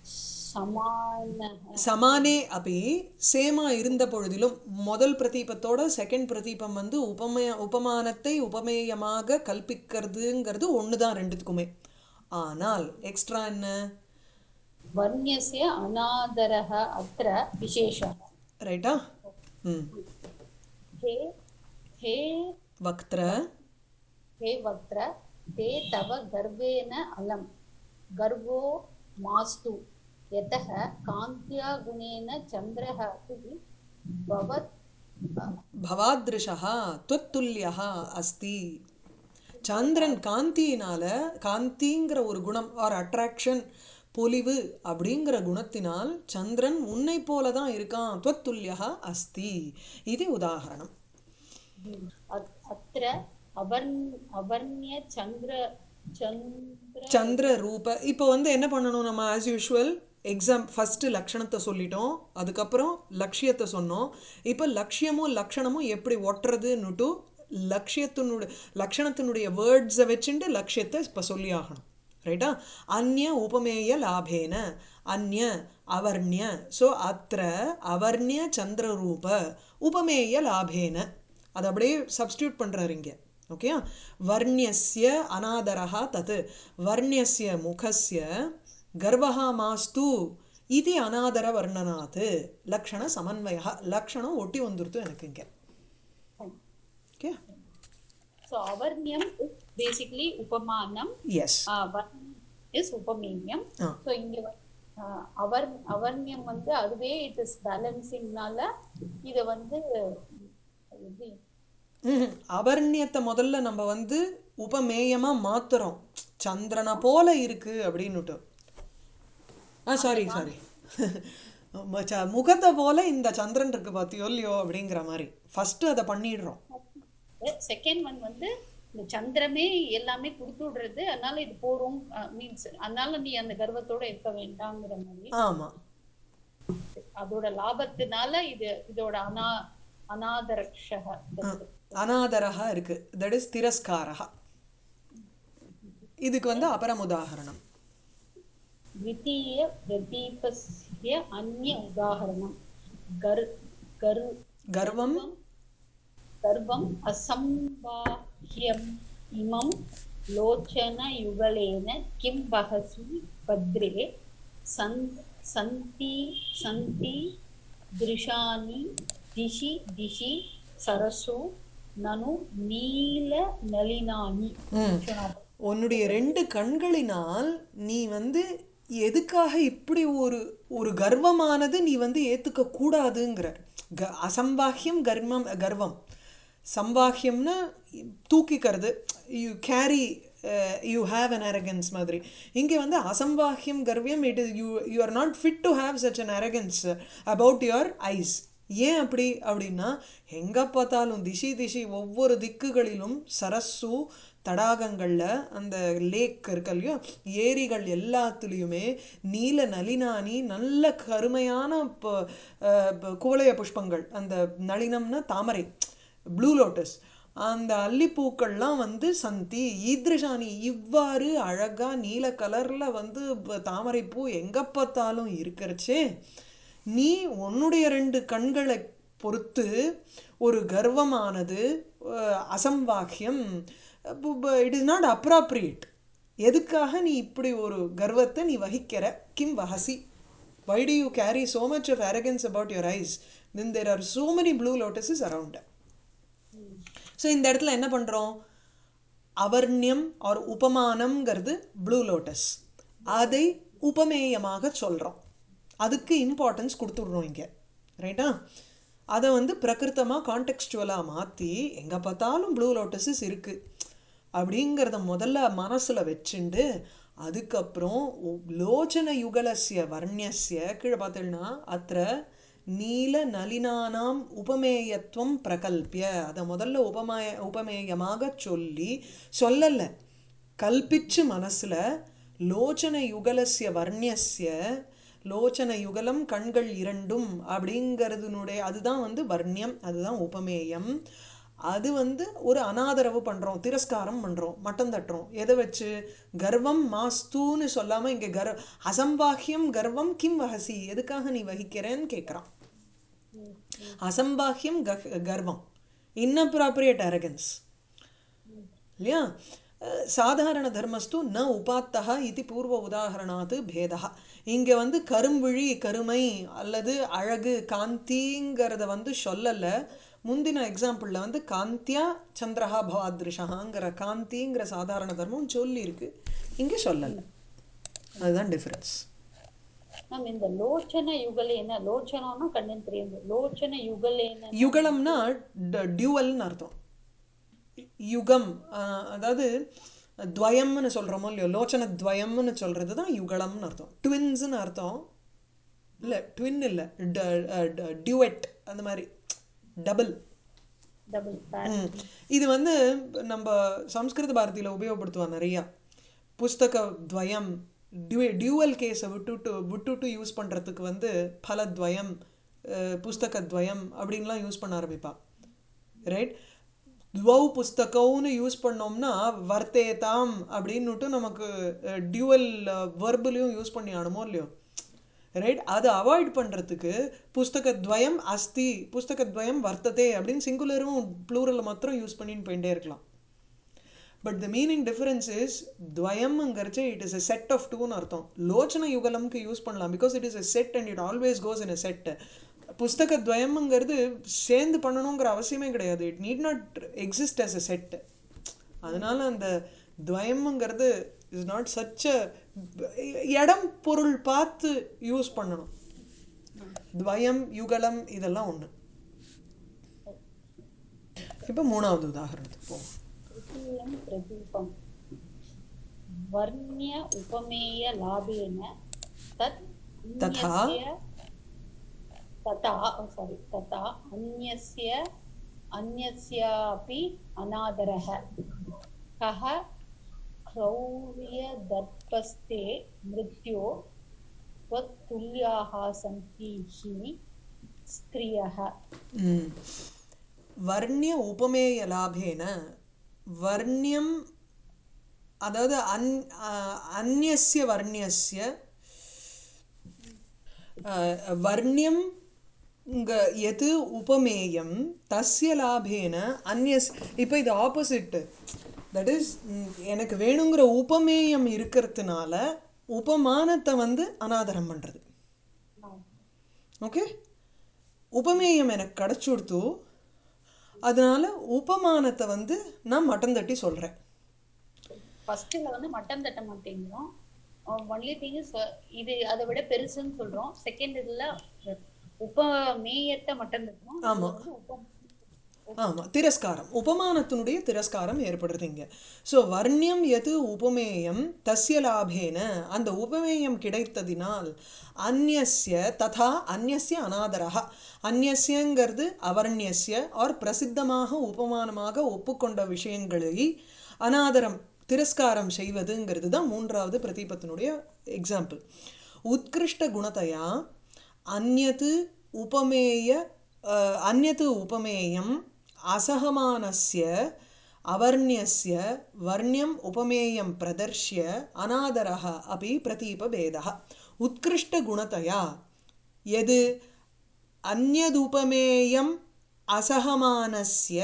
समानः சமானே அப்படி சேமா இருந்த பொழுதிலும் முதல் பிரதீபத்தோட செகண்ட் பிரதீபம் வந்து உபமய உபமானத்தை உபமேயமாக கல்பிக்கிறதுங்கிறது ஒன்று தான் ரெண்டுத்துக்குமே ஆனால் எக்ஸ்ட்ரா என்ன वर्ण्यस्य अनादरः अत्र विशेषः ரைட்டா ம் हे हे வக்திர हे वक्त्र ते तव गर्वेण अलं गर्वो मास्तु यतः कान्त्या गुणेन चन्द्रः अपि भवत् பவாத்ருஷா துவத்துல்யா அஸ்தி சந்திரன் காந்தியினால காந்திங்கிற ஒரு குணம் ஆர் அட்ராக்ஷன் பொலிவு அப்படிங்கிற குணத்தினால் சந்திரன் உன்னை போல தான் இருக்கான் துவத்துல்யா அஸ்தி இது உதாகரணம் अ- अत्र अवर् अवर्ण्य चन्द्र चन्द्र சந்திர ரூப இப்போ வந்து என்ன பண்ணணும் நம்ம ஆஸ் யூஷுவல் எக்ஸாம் ஃபஸ்ட்டு லக்ஷணத்தை சொல்லிட்டோம் அதுக்கப்புறம் லட்சியத்தை சொன்னோம் இப்போ லட்சியமும் லக்ஷணமும் எப்படி ஒட்டுறதுன்னுட்டு லட்சியத்தினுடைய லக்ஷணத்தினுடைய வேர்ட்ஸை வச்சுட்டு லட்சியத்தை இப்போ சொல்லி ஆகணும் ரைட்டா அந்நிய உபமேய லாபேன அந்நிய அவர்ணிய ஸோ அத்திர அவர்ணிய சந்திரரூப உபமேய லாபேன அதை அப்படியே சப்ஸ்டியூட் பண்ணுறாரு இங்கே ஓகே வர்ணியஸ்ய அனாதரः தத் வர்ணியஸ்ய முகஸ்ய கர்வः மாஸ்து இது அனாதர வர்ணனாத் லக்ஷண சமன்வய லக்ஷணம் ஒட்டி வந்துருத்து எனக்கு இங்கே okay So avarnyam is basically upamanam. Yes Uh, varnyam is upamenium. Ah So இங்க வந்து, uh, அவர் அவர்ணியம் வந்து அதுவே இட் இஸ் பேலன்சிங்னால இத வந்து எப்படி ம்ஹும். அவர்ணியத்தை முதல்ல நம்ம வந்து உபமேயமா மாத்துறோம் சந்திரனை போல இருக்கு அப்படின்னுட்டு ஆ சாரி சாரி முகத்தை போல இந்த சந்திரன் இருக்கு பார்த்தியோ இல்லையோ அப்படிங்கிற மாதிரி ஃபர்ஸ்ட் அதை பண்ணிடுறோம் செகண்ட் ஒன் வந்து இந்த சந்திரமே எல்லாமே கொடுத்து விடுறது அதனால இது போறோம் மீன்ஸ் அதனால நீ அந்த கர்வத்தோட இருக்க வேண்டாங்கிற மாதிரி ஆமா அதோட லாபத்தினால இது இதோட அனா அநாதரக்ஷக அநாதரஹா இருக்கு தட் இஸ் திரஸ்காரஹா இதுக்கு வந்து அபரம் உதாகரணம் द्वितीय प्रदीपस्य अन्य उदाहरणं गर् गर् கர்வம் गर्वम् असम्बाह्यम् इमं लोचनयुगलेन किं वहसि भद्रे सन् सन्ति सन्ति दृशानि दिशि दिशि सरसो ननु नीलनलिनानि ம் உன்னுடைய ரெண்டு கண்களினால் நீ வந்து எதுக்காக இப்படி ஒரு ஒரு கர்வமானது நீ வந்து ஏத்துக்க கூடாதுங்கிற க அசம்பாஹ்யம் கர்மம் கர்வம் சம்பாஹ்யம்னா தூக்கிக்கிறது you carry you have an arrogance மாதிரி இங்கே வந்து அசம்பாஹ்யம் கர்வியம் it is you you are not fit to have such an arrogance about your eyes ஏன் அப்படி அப்படின்னா எங்கே பார்த்தாலும் திசி திசி ஒவ்வொரு திக்குகளிலும் சரஸ்ஸு தடாகங்களில் அந்த லேக் இருக்கு இல்லையோ ஏரிகள் எல்லாத்துலேயுமே நீல நளினானி நல்ல கருமையான ப- அஹ் ப- குவளைய புஷ்பங்கள் அந்த நளினம்னா தாமரை ப்ளூ லோட்டஸ் அந்த அல்லிப்பூக்கள்லாம் வந்து சந்தி ஈத்ரிஷானி இவ்வாறு அழகா நீல கலர்ல வந்து ப- தாமரைப்பூ எங்க பார்த்தாலும் இருக்கிறச்சே நீ உன்னுடைய ரெண்டு கண்களை பொறுத்து ஒரு கர்வமானது அஹ், அசம்பாக்கியம் இட் இஸ் நாட் அப்ராப்ரியேட் எதுக்காக நீ இப்படி ஒரு கர்வத்தை நீ வகிக்கிற கிம் வஹசி why do you carry so much of arrogance about your eyes then there are so many blue lotuses around so இந்த இடத்துல என்ன பண்ணுறோம் அவர்ணியம் ஆர் உபமானம்ங்கிறது ப்ளூ லோட்டஸ் அதை உபமேயமாக சொல்கிறோம் அதுக்கு இம்பார்ட்டன்ஸ் கொடுத்துடுறோம் இங்கே ரைட்டா அதை வந்து பிரகிருத்தமாக கான்டெக்ஸ்டுவலாக மாற்றி எங்கே பார்த்தாலும் ப்ளூ லோட்டஸஸ் இருக்குது அப்படிங்கிறத முதல்ல மனசில் வச்சுண்டு அதுக்கப்புறம் உ- லோச்சன யுகலஸ்ய வர்ணியஸ்ய கீழே பார்த்தீங்கன்னா அத்த நீல நளினானாம் உபமேயத்துவம் பிரகல்பிய அதை முதல்ல உபமய உபமேயமாக சொல்லி சொல்லலை கல்பிச்சு மனசில் லோச்சன யுகலஸ்ய வர்ணியஸ்ய லோச்சன யுகலம் கண்கள் இரண்டும் அப்படிங்கிறதுனுடைய அதுதான் வந்து வர்ணியம் அதுதான் உபமேயம் அது வந்து ஒரு அனாதரவு பண்ணுறோம் திரஸ்காரம் பண்ணுறோம் மட்டம் தட்டுறோம் எதை வச்சு கர்வம் மாஸ்தூன்னு சொல்லாமல் இங்கே கர் அசம்பாஹ்யம் கர்வம் கிம் வஹசி எதுக்காக நீ வகிக்கிறேன்னு கேட்குறான் அசம்பாஹ்யம் கஹ் கர்வம் இன்னப்ராப்ரியேட் அரகன்ஸ் இல்லையா அஹ் சாதாரண தர்மஸ்து ந உபாத்தா இது பூர்வ உதாகரணாத்து பேதா இங்கே வந்து கரும்பிழி கருமை அல்லது அழகு காந்திங்கிறத வந்து சொல்லலை முந்தின எக்ஸாம்பிளில் வந்து காந்தியா சந்திரஹா பவாத்ரிஷாங்கிற காந்திங்கிற சாதாரண தர்மம் சொல்லியிருக்கு இங்கே சொல்லலை அதுதான் டிஃப்ரென்ஸ் மேம் இந்த லோச்சன யுகலேன லோச்சனம்னா கண்ணுன்னு தெரியும் லோச்சன யுகலேன யுகலம்னா டியூவல்னு அர்த்தம் யுகம் ஆஹ், அதாவது துவயம்னு சொல்கிறோமோ இல்லையோ லோச்சன துவயம்னு சொல்கிறது தான் யுகலம்னு அர்த்தம் ட்வின்ஸ்னு அர்த்தம் இல்லை ட்வின் இல்லை டியூவெட் அந்த மாதிரி டபுள் டபுள் ம். இது வந்து நம்ம சம்ஸ்கிருத பாரதியில் உபயோகப்படுத்துவா நிறையா புஸ்தக துவயம் டியூ டியூவல் கேஸை விட்டுட்டு விட்டுட்டு யூஸ் பண்ணுறதுக்கு வந்து பலத்வயம் அஹ், புஸ்தகத்வயம் அப்படின்லாம் யூஸ் பண்ண ஆரம்பிப்பா ரைட் துவௌ புஸ்தகம்னு யூஸ் பண்ணோம்னா வர்த்தேதாம் அப்படின்னுட்டு நமக்கு டியூவல் வெர்புலையும் யூஸ் பண்ணி ஆனுமோ இல்லையோ ரைட் அதை அவாய்ட் பண்ணுறதுக்கு புஸ்தகத்வயம் அஸ்தி புஸ்தகத்வயம் வர்த்ததே அப்படின்னு சிங்குலரும் ப்ளூரல் மாத்திரம் யூஸ் பண்ணின்னு போயிட்டே இருக்கலாம் but the meaning difference is துவயம்ங்கிறச்சு it is a set of டூன்னு அர்த்தம் லோச்சன யுகலம்க்கு யூஸ் பண்ணலாம் because it is a set and it always goes in a set புஸ்தக துவயம்ங்கிறது சேர்ந்து பண்ணணுங்கிற அவசியமே கிடையாது it need not exist as a set அதனால அந்த துவயம்ங்கிறது இஸ் நாட் சச் இடம் பொருள் பார்த்து யூஸ் பண்ணணும் துவயம் யுகலம் இதெல்லாம் ஒன்று இப்போ மூணாவது உதாரணத்துக்கு போவோம் तृतीयं प्रदीपं वर्ण्य उपमेयलाभेन तत् तथा? अन्यस्य तथा सारी तथा अन्यस्य अन्यस्यापि अनादरः कः क्रौर्यदर्पस्ते मृत्यो त्वत्तुल्याः सन्ति हि स्त्रियः ம். வர்ணிய உபமேய லாபேன வர்ணியம் அதாவது அன் அ- அந்நியஸ்ய வர்ணியஸ்ய அஹ், வர்ணியம் இங்க எது உபமேயம் தஸ்ய லாபேன அந்நியஸ் இப்போ இது ஆப்போசிட்டு தட் இஸ் எனக்கு வேணுங்கிற உபமேயம் இருக்கிறதுனால உபமானத்தை வந்து அனாதரம் பண்ணுறது ஓகே உபமேயம் எனக்கு கிடச்சுடுத்து அதனால உபமானத்தை வந்து நான் மட்டம் தட்டி சொல்கிறேன் ஃபர்ஸ்ட்ல வந்து மட்டன் தட்ட மாட்டேங்கிறோம் ஒன்லி திங் இஸ் இது அதை விட பெருசுன்னு சொல்றோம் செகண்ட் இதுல உப மேயத்தை மட்டன் தட்டுறோம் இதுல ஆமா. வந்து உப ஆமாம் திரஸ்காரம் உபமானத்தினுடைய திரஸ்காரம் ஏற்படுறது இங்கே ஸோ வர்ணியம் எது உபமேயம் தஸ்ய லாபேன அந்த உபமேயம் கிடைத்ததினால் அந்நியஸ்ய ததா அந்நியஸ்ய அநாதரः அந்நியஸ்யங்கிறது அவர்ணியஸ்ய ஆர் பிரசித்தமாக உபமானமாக ஒப்புக்கொண்ட விஷயங்களை அநாதரம் திரஸ்காரம் செய்வதுங்கிறது தான் மூன்றாவது பிரதீபத்தினுடைய எக்ஸாம்பிள் உத்கிருஷ்ட குணத்தையா அந்நத் உபமேய அஹ், அந்நத் உபமேயம் அசகமானஸ்ய அவர்ணியஸ்ய வர்ணியம் உபமேயம் பிரதர்ஷ்ய அநாதரः अपि பிரதீபபேதः உத்கிருஷ்டகுணतया எது அந்யதுபமேயம் அசகமானஸ்ய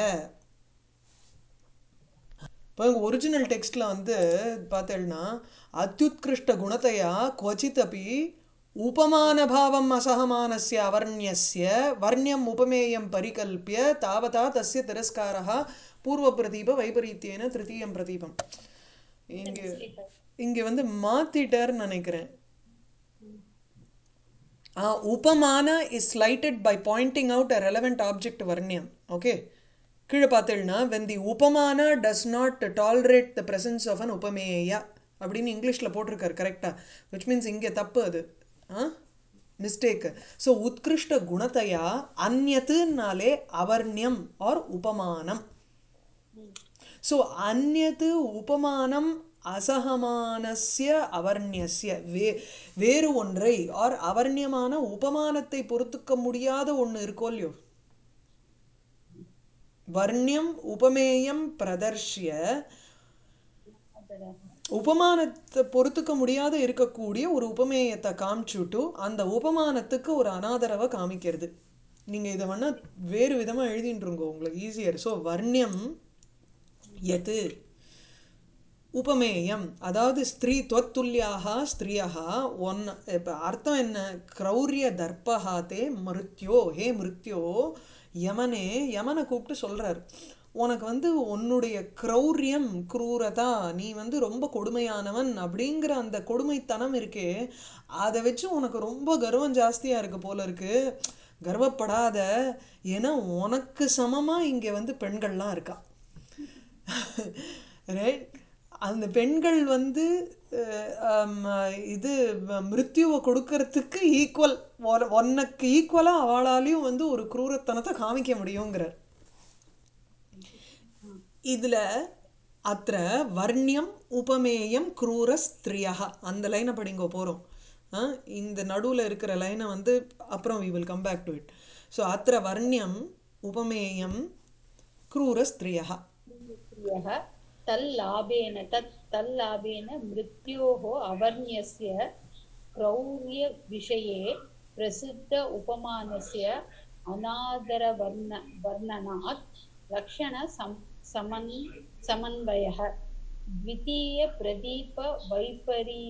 இப்போ ஒரிஜினல் டெக்ஸ்டில் வந்து பார்த்தேன்னா அத்யுத்கிருஷ்ட குணத்தையா क्वचित् अपि उपमानभावम् असहमानस्य अवर्ण्यस्य वर्ण्यम् उपमेयं परिकल्प्य तावता तस्य तिरस्कारः पूर्वप्रदीपवैपरीत्येन तृतीयं प्रदीपம் இங்கே இங்கே வந்து மாத்திட்டார்னு நினைக்கிறேன் Uh, upamana is slighted by pointing out a relevant object varnyam. Okay. கீழே பார்த்தேன்னா when the upamana does not tolerate the presence of an upameya அப்படின்னு இங்கிலீஷில் போட்டிருக்காரு கரெக்டாக which means இங்கே தப்பு அது ஆ மிஸ்டேக்கு ஸோ உத்கிருஷ்ட குணத்தையா அந்நத்துனாலே அவர்ணியம் ஆர் உபமானம் ஸோ அந்நது உபமானம் அசகமானஸ்ய அவர்ணியஸ்ய வே வேறு ஒன்றை ஆர் அவர்ணியமான உபமானத்தை பொறுத்துக்க முடியாத ஒன்று இருக்கோ இல்லையோ வர்ணியம் உபமேயம் பிரதர்ஷ்ய உபமானத்தை பொறுத்துக்க முடியாத இருக்கக்கூடிய ஒரு உபமேயத்தை காமிச்சுட்டு அந்த உபமானத்துக்கு ஒரு அனாதரவை காமிக்கிறது நீங்கள் இதை வேணா வேறு விதமாக எழுதின்றுங்க உங்களுக்கு ஈஸியர் ஸோ வர்ணியம் எது உபமேயம் அதாவது ஸ்திரீ துவத்துல்யாக ஸ்திரியாக ஒன் இப்போ அர்த்தம் என்ன க்ரௌரிய தர்பஹா தே மிருத்யோ ஹே மிருத்யோ யமனே யமனை கூப்பிட்டு சொல்கிறார் உனக்கு வந்து உன்னுடைய க்ரௌரியம் குரூரதா நீ வந்து ரொம்ப கொடுமையானவன் அப்படிங்கிற அந்த கொடுமைத்தனம் இருக்கே அதை வச்சு உனக்கு ரொம்ப கர்வம் ஜாஸ்தியாக இருக்கு போல இருக்கு கர்வப்படாத ஏன்னா உனக்கு சமமாக இங்கே வந்து பெண்கள்லாம் இருக்கா ரைட் அந்த பெண்கள் வந்து அஹ், ஆம், இது ம- மிருத்யுவை கொடுக்கறதுக்கு ஈக்குவல் உனக்கு ஈக்குவலாக அவளாலையும் வந்து ஒரு குரூரத்தனத்தை காமிக்க முடியுங்கிறார் இதில் அத்த வர்ணியம் உபமேயம் குரூர ஸ்திரியா அந்த லைனை படிங்க போகிறோம் இந்த நடுவில் இருக்கிற லைனை வந்து அப்புறம் we will come back to it so அத்த வர்ணியம் உபமேயம் क्रूर स्त्रियः स्त्रियः तल्लाभेन तत् तल्लाभेन मृत्योः अवर्ण्यस्य क्रौर्यविषये प्रसिद्ध उपमानस्य अनादरवर्ण वर्णनात् लक्षण सम समन् समन्वयः द्वितीयप्रदीपवैपरी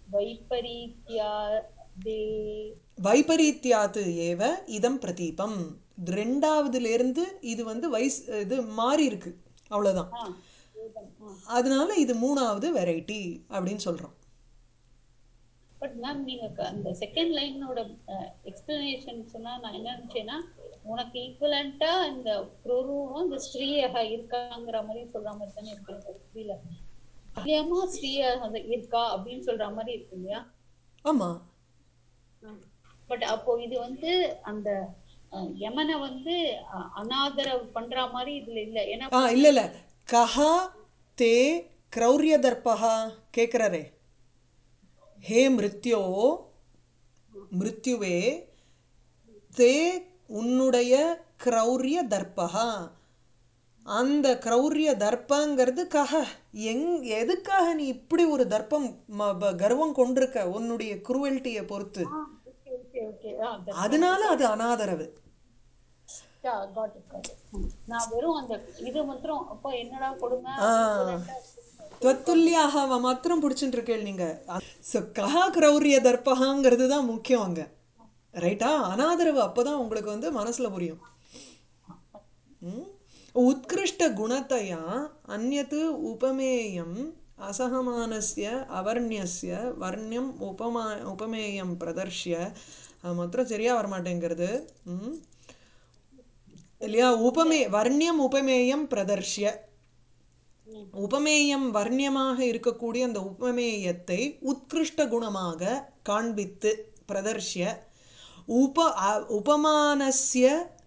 वैपरीत्यादे வைபரீத்தியாத்து ஏவ இதம் பிரதீபம் ரெண்டாவதுலேருந்து இது வந்து வைஸ் இது மாறி இருக்கு அவ்வளோதான் ஆ வேதம் ஆ அதனால இது மூணாவது வெரைட்டி அப்படின்னு சொல்கிறோம் பட் மேம் நீங்க க- அந்த செகண்ட் லைனோட எக்ஸ்பிளனேஷன் சொன்னா நான் என்ன நினைச்சேன்னா உனக்கு ஈக்குவலண்டா இந்த குரோரும் இந்த ஸ்ரீயக இருக்காங்கிற மாதிரி சொல்ற மாதிரி தானே இருக்கு எனக்கு அது புரியல இல்லையாமா ஸ்ரீயக அந்த இருக்கா அப்படின்னு சொல்ற மாதிரி இருக்கு இல்லையா ஆமாம் பட் அப்போ இது வந்து அந்த அஹ், யமனை வந்து அஹ், அனாதரவு பண்ற மாதிரி இதுல இல்ல ஏன்னா ஆ இல்லை இல்லை கஹா தே கிரௌரிய தர்பகா கேட்குறாரே ஹே மிருத்யோ மிருத்யுவே தே உன்னுடைய கிரௌரிய தர்பகா அந்த கிரௌரிய தர்ப்பங்கிறது கஹ எங் எதுக்காக நீ இப்படி ஒரு தர்ப்பம் ம- ப- கர்வம் கொண்டிருக்க உன்னுடைய குருவல்ட்டியை பொறுத்து ஓகே ஓகே ஓகே ஆ அதனால அது அனாதரவு காட் இட் காட் நான் வெறும் அந்த இது மாத்திரம் அப்போ என்னடா கொடுங்க துவத்துல்யாகாவை மாத்திரம் பிடிச்சிட்டு இருக்கேள் நீங்க ஸோ கஹா கிரௌரிய தர்ப்பகாங்கிறது தான் முக்கியம் அங்க ரைட்டா அனாதரவு அப்பதான் உங்களுக்கு வந்து மனசுல புரியும் ம்? உத்கிருஷ்ட குணத்தையா அந்நத் உபமேயம் அசகமானஸ்ய அவர்ணியஸ்ய வர்ணியம் உபமா உபமேயம் பிரதர்ஷ்ய அது மாத்திரம் சரியா வரமாட்டேங்கிறது ம் இல்லையா உபமே வர்ணியம் உபமேயம் பிரதர்ஷ்ய உபமேயம் வர்ணியமாக இருக்கக்கூடிய அந்த உபமேயத்தை உத்கிருஷ்ட குணமாக காண்பித்து பிரதர்ஷ்ய உப அ- உபமானஸ்ய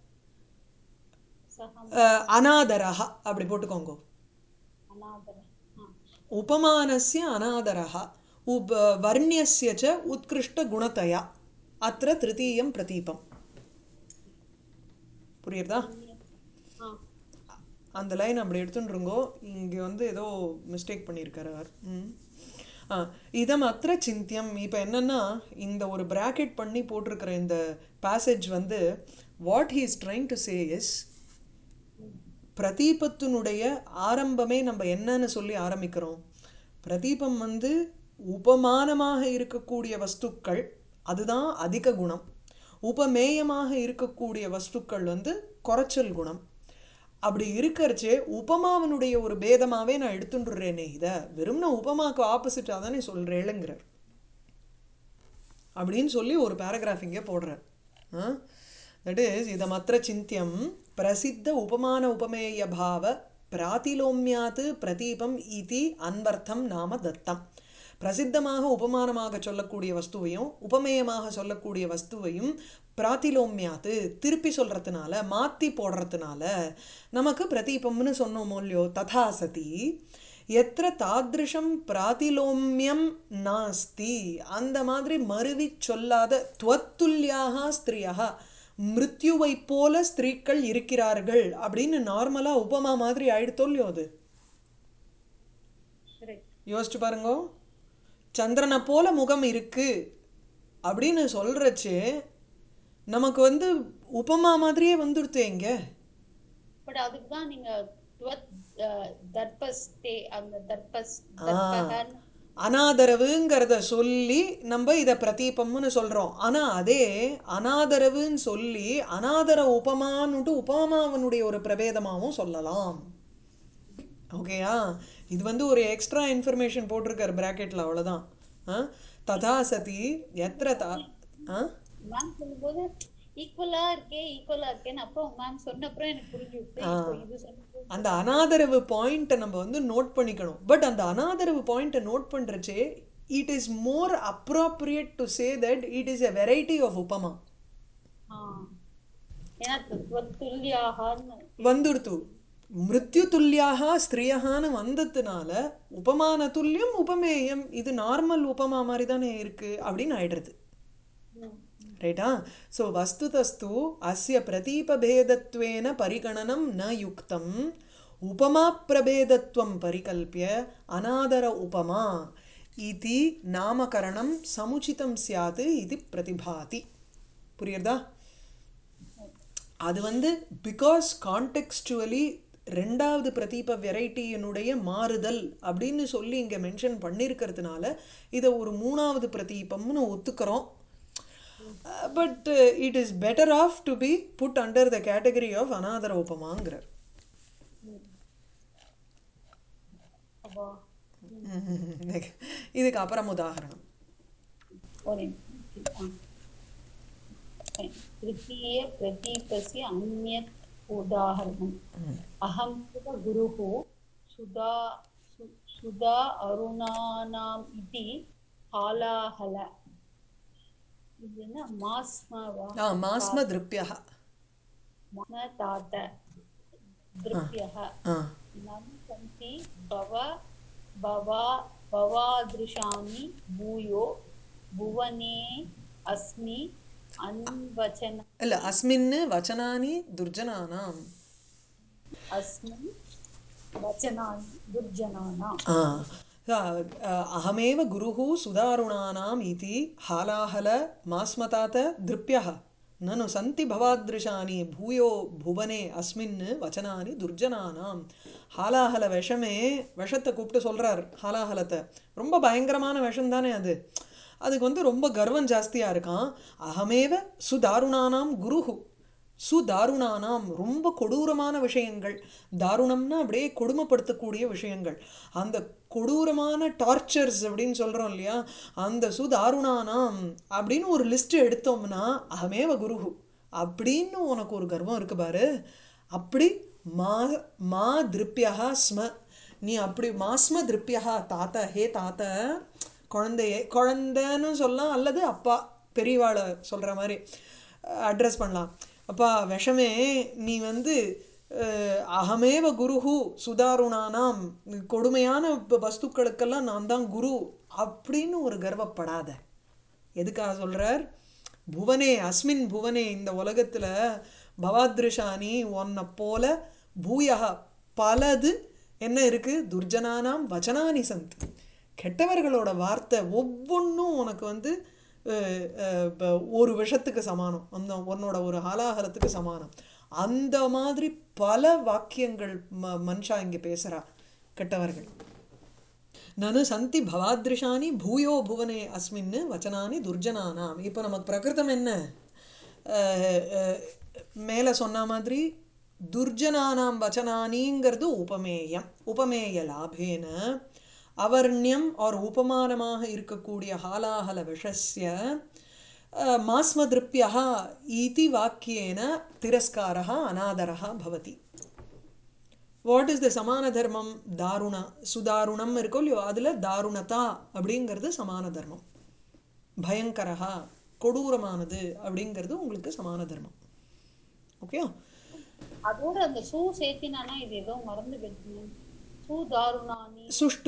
சகம் அஹ், அநாதரஹ அப்படி போட்டுக்கோங்க அநாதர ஆ உபமானஸ்ய அநாதரஹ உப வர்ணியஸ்ய ச உத்கிருஷ்ட குணதயா அத்திர திருத்தீயம் பிரதீபம் புரியுறதா ஆ அந்த லைன் அப்படி எடுத்துட்டுருங்கோ இங்கே வந்து ஏதோ மிஸ்டேக் பண்ணியிருக்காரு அவர் ம் ஆ இதம் அத்திர சிந்தியம் இப்போ என்னன்னா இந்த ஒரு பிராக்கெட் பண்ணி போட்டிருக்கிற இந்த பேசேஜ் வந்து what he is trying to say is பிரதீபத்தினுடைய ஆரம்பமே நம்ம என்னன்னு சொல்லி ஆரம்பிக்கிறோம் பிரதீபம் வந்து உபமானமாக இருக்கக்கூடிய வஸ்துக்கள் அதுதான் அதிக குணம் உபமேயமாக இருக்கக்கூடிய வஸ்துக்கள் வந்து குறைச்சல் குணம் அப்படி இருக்கறச்சே உபமாவனுடைய ஒரு பேதமாவே நான் எடுத்துட்டுறேனே இதை வெறும்னா உபமாக்கு ஆப்போசிட்டாக தானே சொல்கிறேளுங்கிறார் அப்படின்னு சொல்லி ஒரு பேராகிராஃப் இங்கே போடுறார் தட் இஸ் இதமத்திர சிந்தியம் பிரசித்த உபமான உபமேய பாவ பிராதிலோம்யாத் பிரதீபம் இதி அன்வர்த்தம் நாம தத்தம் பிரசித்தமாக உபமானமாக சொல்லக்கூடிய வஸ்துவையும் உபமேயமாக சொல்லக்கூடிய வஸ்துவையும் பிராத்திலோம்யாத்து திருப்பி சொல்றதுனால மாத்தி போடுறதுனால நமக்கு பிரதீபம்னு சொன்னோமோ இல்லையோ ததா சதி எத்திர தாத்ருஷம் பிராதிலோம்யம் நாஸ்தி அந்த மாதிரி மறுவி சொல்லாத துவத்துல்யாக ஸ்திரியாக மிருத்யுவை போல ஸ்திரீக்கள் இருக்கிறார்கள் அப்படின்னு நார்மலா உபமா மாதிரி ஆயிடுத்தோ இல்லையோ அது கரெக்ட் யோசிச்சு பாருங்க சந்திரனை போல முகம் இருக்கு அப்படின்னு சொல்றச்சு நமக்கு வந்து உபமா மாதிரியே வந்துடுத்து எங்க பட் அதுக்கு தான் நீங்க துவத் அஹ், தர்பஸ்தே அந்த தர்பஸ் தர்பகன் அனாதரவுங்கிறத சொல்லி நம்ம இதை பிரதீபம்னு சொல்றோம் ஆனா அதே அனாதரவுன்னு சொல்லி அனாதர உபமான்னுட்டு உபமாவனுடைய ஒரு பிரபேதமாகவும் சொல்லலாம் ஓகேயா இது வந்து ஒரு எக்ஸ்ட்ரா இன்ஃபர்மேஷன் போட்டிருக்காரு பிராக்கெட்ல அவ்வளவுதான் ஆ? ததா சதி எத்திர தா ஆ மேம் சொல்லும்போது ஈக்குவலா இருக்கே ஈக்குவலா இருக்கேன்னு அப்புறம் மேம் சொன்ன அப்புறம் எனக்கு புரிஞ்சுச்சு இப்போ இது சொன்னது அந்த அனாதரவு பாயிண்ட்டை நம்ம வந்து நோட் பண்ணிக்கணும் பட் அந்த அனாதரவு பாயிண்ட்டை நோட் பண்ணுறச்சே it is more appropriate to say that it is a variety of உபமா ஆ ஏன்னா துவத் துல்லியாகன்னு வந்துடுத்து மிருத்யு துல்லியாக ஸ்திரியான்னு வந்ததுனால உபமான துல்லியம் உபமேயம் இது நார்மல் உபமா மாதிரி தானே இருக்கு அப்படின்னு ஆயிடுறது ம். ரைட்டா ஸோ வஸ்துதஸ்து அஸ்ய பிரதீபபேதத்வேன பரிகணனம் ந யுக்தம் உபமா பிரபேதத்வம் பரிகல்பிய அநாதர உபமா இதி நாமகரணம் சமுச்சிதம் சியாத் இது பிரதிபாதி புரியுறதா அது வந்து பிகாஸ் கான்டெக்ஸ்டுவலி ரெண்டாவது பிரதீப வெரைட்டியினுடைய மாறுதல் அப்படின்னு சொல்லி இங்கே மென்ஷன் பண்ணியிருக்கிறதுனால இதை ஒரு மூணாவது பிரதீபம்னு ஒத்துக்கிறோம் but it is better off to be put under the category of அனாதர உபமாங்கிறார் அப்போ இதுக்கு அப்புறம் உதாகரணம் ஒரு तृतीय प्रतीकस्य अन्यत् उदाहरणम् अहं तु गुरुः सुधा सु- सुधा अरुणानाम् इति हालाहल இது என்ன மாஸ்மவா ஆ மாஸ்ம திருப்தியாக மன தாத்த திருப்தியக ஆ நம் சந்தி பவ பவா பவாதிருஷானி பூயோ புவனே அஸ்மி அன்வச்சன இல்லை அஸ்மின்னு வச்சனானி துர்ஜனானாம் அஸ்மின் வச்சனானி துர்ஜனானாம் ஆ अहमेव गुरुः सुदारुणानाम् इति हालाहल मास्मतात दृप्यः ननु सन्ति भवादृशानि भूयो भुवने अस्मिन् वचनानि துர்ஜனானாம் ஹாலாஹல விஷமே விஷத்தை கூப்பிட்டு சொல்கிறார் ஹாலாஹலத்தை ரொம்ப பயங்கரமான விஷம் தானே அது அதுக்கு வந்து ரொம்ப கர்வம் ஜாஸ்தியாக இருக்கான் அகமேவ சுதாருணானாம் குருஹு சுதாருணானாம் ரொம்ப கொடூரமான விஷயங்கள் தாருணம்னா அப்படியே கொடுமைப்படுத்தக்கூடிய விஷயங்கள் அந்த கொடூரமான டார்ச்சர்ஸ் அப்படின்னு சொல்கிறோம் இல்லையா அந்த சுதாருணானாம் அப்படின்னு ஒரு லிஸ்ட் எடுத்தோம்னா அகமேவ குருஹு அப்படின்னு உனக்கு ஒரு கர்வம் இருக்கு பாரு அப்படி மா மா திருப்தியா ஸ்ம நீ அப்படி மாஸ்ம திருப்தியா தாத்த ஹே தாத்த குழந்தையே குழந்தைன்னு சொல்லலாம் அல்லது அப்பா பெரியவாளை சொல்கிற மாதிரி அட்ரஸ் பண்ணலாம் அப்பா விஷமே நீ வந்து அகமேவ குருஹு சுதாருணானாம் கொடுமையான வஸ்துக்களுக்கெல்லாம் நான் தான் குரு அப்படின்னு ஒரு கர்வப்படாத எதுக்காக சொல்கிறார் புவனே அஸ்மின் புவனே இந்த உலகத்தில் பவாத்ருஷானி உன்னை போல பூயகா பலது என்ன இருக்குது துர்ஜனானாம் வச்சனானி சந்தி கெட்டவர்களோட வார்த்தை ஒவ்வொன்றும் உனக்கு வந்து ஒரு விஷத்துக்கு சமானம் அந்த உன்னோட ஒரு ஹாலாஹலத்துக்கு சமானம் அந்த மாதிரி பல வாக்கியங்கள் ம மனுஷா இங்கே பேசுகிறா கெட்டவர்கள் நனு சந்தி பவாத்ரிஷானி பூயோ புவனே அஸ்மின்னு வச்சனானி துர்ஜனானாம் இப்போ நமக்கு பிரகிருதம் என்ன மேலே சொன்ன மாதிரி துர்ஜனானாம் வச்சனானிங்கிறது உபமேயம் உபமேய லாபேன அவர்ணியம் ஒரு உபமானமாக இருக்கக்கூடிய ஹாலாஹல விஷஸ்ய மாஸ்மதிருப்தியா இதி வாக்கியேன திரஸ்காரः அநாதரः பவதி வாட் இஸ் த சமான தர்மம் தாருண சுதாருணம் இருக்கோ இல்லையோ அதில் தாருணதா அப்படிங்கிறது சமான தர்மம் பயங்கரஹா கொடூரமானது அப்படிங்கிறது உங்களுக்கு சமான தர்மம் ஓகே அதோட அந்த சூ சேர்த்தினானா இது ஏதோ மறந்து போயிடுச்சு சூ தாருணானி சுஷ்டு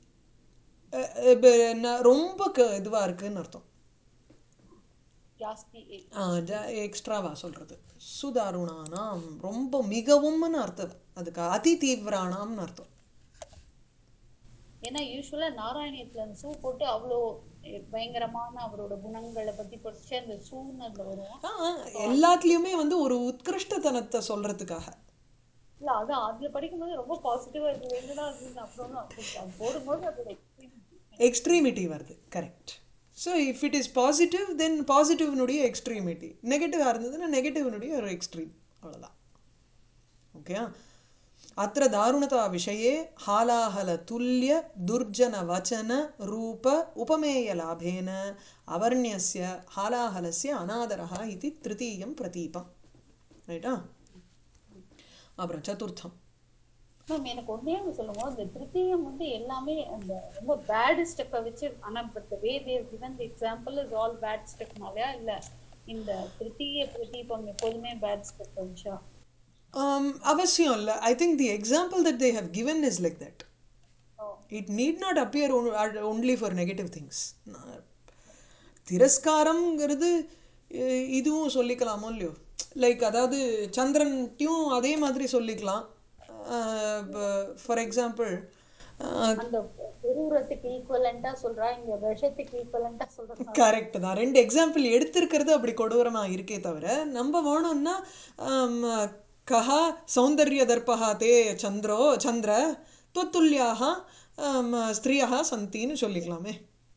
ரொம்ப க இதுவாக இருக்குன்னு அர்த்தம் ஜாஸ்தி எக்ஸ்ட்ராவா சொல்கிறது சுதாருணானாம் ரொம்ப மிகவும்னு அர்த்தம் அதுக்கு அதி தீவிரானாம்னு அர்த்தம் ஏன்னா யூஸ்வலா நாராயணியத்துல அந்த சூ போட்டு அவ்வளோ பயங்கரமான அவரோட குணங்களை பத்தி படிச்சு அந்த சூன்னு அதுல வரும் எல்லாத்துலயுமே வந்து ஒரு உத்கிருஷ்டத்தனத்தை சொல்றதுக்காக இல்ல அது அதுல படிக்கும்போது ரொம்ப பாசிட்டிவா இருக்கு என்னடா அப்படின்னு அப்புறம் போடும்போது அதோட எக்ஸ்ட்ரீமிட்டி வருது correct so if it is positive then பாசிட்டிவ்னுடைய எக்ஸ்ட்ரீமிட்டி நெகட்டிவாக இருந்ததுன்னா நெகட்டிவ்னுடைய ஒரு எக்ஸ்ட்ரீம் அவ்வளோதான் ஓகே அத்த தாருணதா விஷயே ஹாலாஹல துல்லிய துர்ஜன வச்சன ரூப உபமேய லாபேன அவர்ணியஸ்ய ஹாலாஹலஸ்ய அநாதரா இது திருத்தீயம் பிரதீபம் ரைட்டா அப்புறம் சதுர்த்தம் மேம் எனக்கு ஒன்னே ஒன்று சொல்லுங்க அந்த திருத்தீயம் வந்து எல்லாமே அந்த ரொம்ப பேட் ஸ்டெப்பை வச்சு ஆனா but way they've given the example is all bad ஸ்டெப்னாலயா இல்ல இந்த திருத்தீய பிரதீபம் எப்போதுமே பேட் ஸ்டெப் வச்சா அவசியம் இல்லை I think the example that they have given is like that it need not appear only for negative things திரஸ்காரம்ங்கிறது இதுவும் சொல்லிக்கலாமோ இல்லையோ லைக் அதாவது சந்திரன்ட்டையும் அதே மாதிரி சொல்லிக்கலாம் ஃபார் எக்ஸாம்பிள் அந்த குரூரத்துக்கு ஈக்குவலண்டா சொல்றா இங்க விஷத்துக்கு ஈக்குவலண்டா சொல்றா கரெக்ட் தான் ரெண்டு எக்ஸாம்பிள் எடுத்திருக்கிறது அப்படி கொடூரமாக இருக்கே தவிர நம்ம வேணும்னா கஹா சௌந்தர்ய தர்பகா தே சந்திரோ சந்திர தொத்துல்யாக ஸ்திரியாக சந்தின்னு சொல்லிக்கலாமே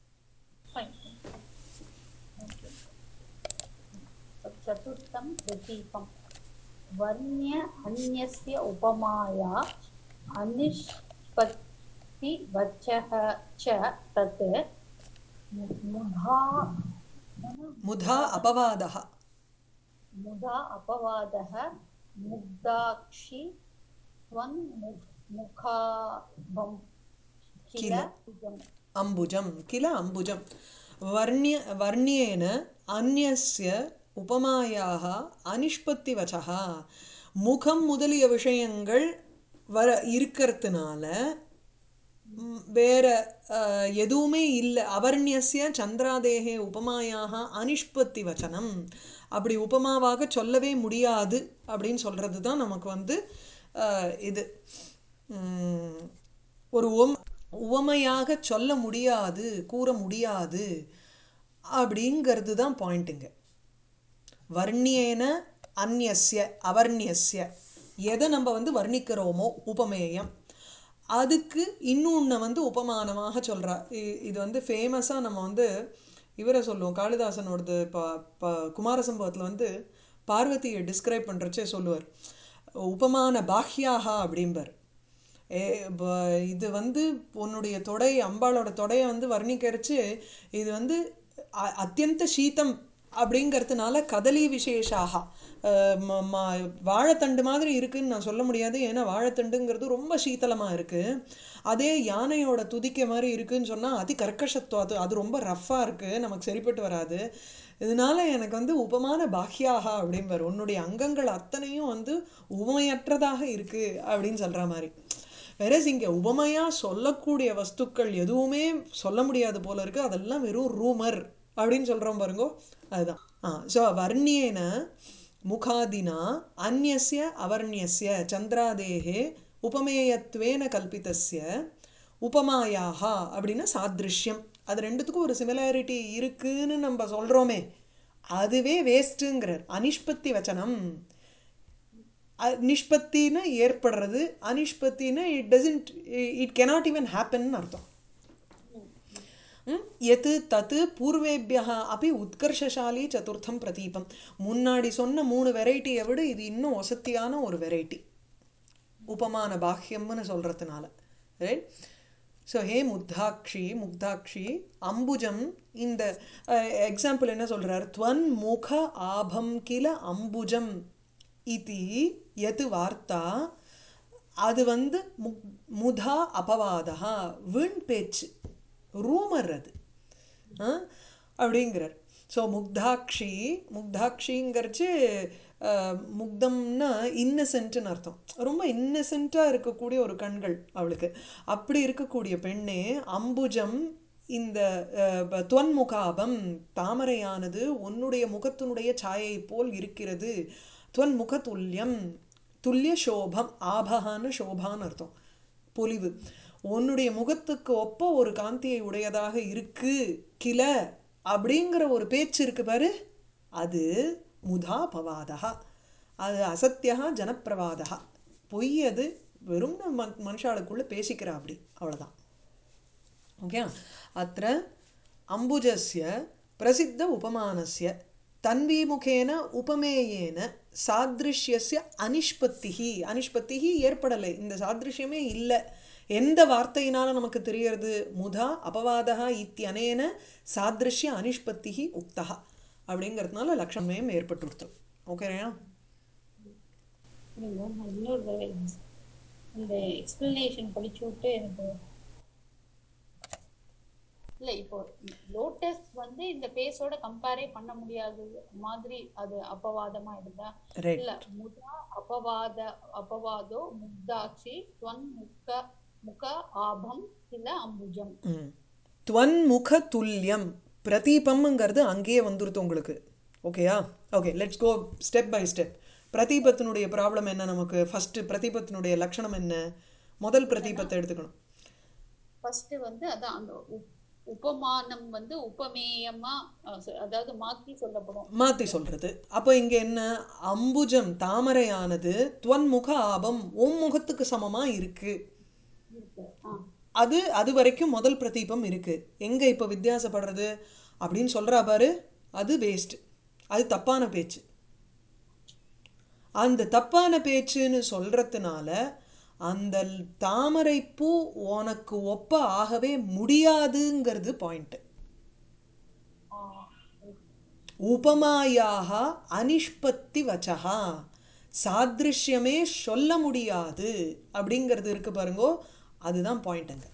चतुर्थं प्रतीपं वर्ण्य अन्यस्य उपमाया अनिष्पत्तिवचः च तत् मुधा मुधा अपवादः मुधा अपवादः मुग्धाक्षि त्वन् मुखाभं किल अम्बुजं किल अम्बुजं वर्ण्य वर्ण्येन अन्यस्य உபமாயாக அனிஷ்பத்தி வச்சகா முகம் முதலிய விஷயங்கள் வர இருக்கிறதுனால ம், வேற அஹ், எதுவுமே இல்லை அவர்ணியஸ்ய சந்திராதேகே உபமாயாக அனிஷ்பத்தி வச்சனம் அப்படி உபமாவாக சொல்லவே முடியாது அப்படின்னு சொல்கிறது தான் நமக்கு வந்து அஹ், இது ம், ஒரு உவம் உவமையாக சொல்ல முடியாது கூற முடியாது அப்படிங்கிறது தான் பாயிண்ட்டுங்க வர்ணியேன அந்நியஸ்ய அவர்ணியஸ்ய எதை நம்ம வந்து வர்ணிக்கிறோமோ உபமேயம் அதுக்கு இன்னொன்று வந்து உபமானமாக சொல்கிறா இது வந்து ஃபேமஸாக நம்ம வந்து இவரை சொல்லுவோம் காளிதாசனோடது இப்போ இப்போ குமாரசம்பவத்தில் வந்து பார்வதியை டிஸ்கிரைப் பண்ணுறச்சே சொல்லுவார் உபமான பாஹ்யாகா அப்படிம்பார் ஏ ப- இது வந்து உன்னுடைய தொடை அம்பாளோட தொடையை வந்து வர்ணிக்கரிச்சு இது வந்து அ- அத்தியந்த சீதம் அப்படிங்கிறதுனால கதலி விசேஷாக அஹ் ம- ம- வாழைத்தண்டு மாதிரி இருக்குன்னு நான் சொல்ல முடியாது ஏன்னா வாழைத்தண்டுங்கிறது ரொம்ப சீத்தளமாக இருக்குது அதே யானையோட துதிக்க மாதிரி இருக்குன்னு சொன்னால் அதி கர்க்கஷத்துவம் அது அது ரொம்ப ரஃப்பாக இருக்குது நமக்கு சரிப்பட்டு வராது இதனால எனக்கு வந்து உபமான பாக்கியாக அப்படிம்பார் உன்னுடைய அங்கங்கள் அத்தனையும் வந்து உபமையற்றதாக இருக்குது அப்படின்னு சொல்கிற மாதிரி வெரஸ் இங்கே உபமையாக சொல்லக்கூடிய வஸ்துக்கள் எதுவுமே சொல்ல முடியாது போல இருக்குது அதெல்லாம் வெறும் ரூமர் அப்படின்னு சொல்கிறோம் பாருங்கோ அதுதான் ஆ ஸோ வர்ணியேன முகாதினா அந்நியஸ்ய அவர்ணியஸ்ய சந்திராதேகே உபமேயத்வேன கல்பிதஸ்ய உபமாயாக அப்படின்னா சாதிருஷ்யம் அது ரெண்டுத்துக்கும் ஒரு சிமிலாரிட்டி இருக்குன்னு நம்ம சொல்கிறோமே அதுவே வேஸ்ட்டுங்கிறார் அனிஷ்பத்தி வச்சனம் அ- நிஷ்பத்தின்னு ஏற்படுறது அனிஷ்பத்தின்னு it doesn't it cannot even happen அர்த்தம் ம்? எது தத்து பூர்வேபியः அப்படி உத்கர்ஷசாலி சதுர்த்தம் பிரதீபம் முன்னாடி சொன்ன மூணு வெரைட்டியை விட இது இன்னும் வசத்தியான ஒரு வெரைட்டி உபமான பாஹ்யம்னு சொல்கிறதுனால ரைட் ஸோ ஹே முக்தாக்ஷி முக்தாக்ஷி அம்புஜம் இந்த எக்ஸாம்பிள் என்ன சொல்கிறார் துவன் முக ஆபம் கில அம்புஜம் இதி எது வார்த்தா அது வந்து முக் முதா அபவாதா வீண் பேச்சு ரூமர் அது ஆ? அப்படிங்கிறார் ஸோ முக்தாக்ஷி முக்தாக்ஷிங்கிறச்சு அஹ், முக்தம்னா இன்னசென்ட்னு அர்த்தம் ரொம்ப இன்னசென்ட்டாக இருக்கக்கூடிய ஒரு கண்கள் அவளுக்கு அப்படி இருக்கக்கூடிய பெண்ணே அம்புஜம் இந்த அஹ், ப- துவன்முகாபம் தாமரையானது உன்னுடைய முகத்தினுடைய சாயை போல் இருக்கிறது துவன்முக துல்லியம் துல்லிய சோபம் ஆபகான்னு சோபான்னு அர்த்தம் பொலிவு உன்னுடைய முகத்துக்கு ஒப்ப ஒரு காந்தியை உடையதாக இருக்கு கில அப்படிங்கிற ஒரு பேச்சு இருக்கு பாரு அது முதா பவாதா அது அசத்தியா ஜனப்பிரவாதா பொய் அது வெறும் ம மனுஷாளுக்குள்ள பேசிக்கிறா அப்படி அவ்வளோதான் ஓகே அத்த அம்புஜஸ்ய பிரசித்த உபமானஸ்ய தன்வீமுகேன உபமேயேன சாதிருஷ்யஸ்ய அனிஷ்பத்திகி அனிஷ்பத்திகி ஏற்படலை இந்த சாதிருஷ்யமே இல்லை எந்த வார்த்தையினால நமக்கு தெரியறது முதா அபவாதா இத்தியனேன சாதிருஷ்ய அனிஷ்பத்திகி உக்தா அப்படிங்கிறதுனால லக்ஷணமே ஏற்பட்டுடுத்து ஓகேயா இருங்க, நான் இன்னொரு தடவை இந்த எக்ஸ்பிளனேஷன் படிச்சு விட்டு எனக்கு இல்ல இப்போ லோட்டஸ் வந்து இந்த பேஸோட கம்பேரே பண்ண முடியாத மாதிரி அது அபவாதமா இருந்தா ரைட் இல்ல முதா அபவாத அபவாதோ முக்தாட்சி துவன் முக்க முக ஆபம் இல்ல அம்புஜம் ம் துவன்முக துல்லியம் பிரதீபம்ங்கிறது அங்கேயே வந்துருது உங்களுக்கு ஓகேயா okay let's go step by step பிரதீபத்தினுடைய ப்ராப்ளம் என்ன நமக்கு ஃபஸ்ட்டு பிரதீபத்தினுடைய லட்சணம் என்ன முதல் பிரதீபத்தை எடுத்துக்கணும் ஃபர்ஸ்ட் வந்து அதான் அந்த உப்- உபமானம் வந்து உபமேயமா அஹ், சொ- அதாவது மாத்தி சொல்லப்படும் மாற்றி சொல்கிறது அப்போ இங்கே என்ன அம்புஜம் தாமரையானது துவன்முக ஆபம் உன் முகத்துக்கு சமமாக இருக்குது இருக்கு ஆ அது அது வரைக்கும் முதல் பிரதீபம் இருக்குது எங்கே இப்போ வித்தியாசப்படுறது அப்படின்னு சொல்கிறா பாரு அது வேஸ்ட் அது தப்பான பேச்சு அந்த தப்பான பேச்சுன்னு சொல்கிறதுனால அந்த தாமரைப்பூ உனக்கு ஒப்ப ஆகவே முடியாதுங்கிறது பாயிண்ட்டு ஆ, உபமாயாக அனிஷ்பத்தி வச்சகா சாதிருஷ்யமே சொல்ல முடியாது அப்படிங்கிறது இருக்கு பாருங்கோ அதுதான் பாயிண்ட்டுங்க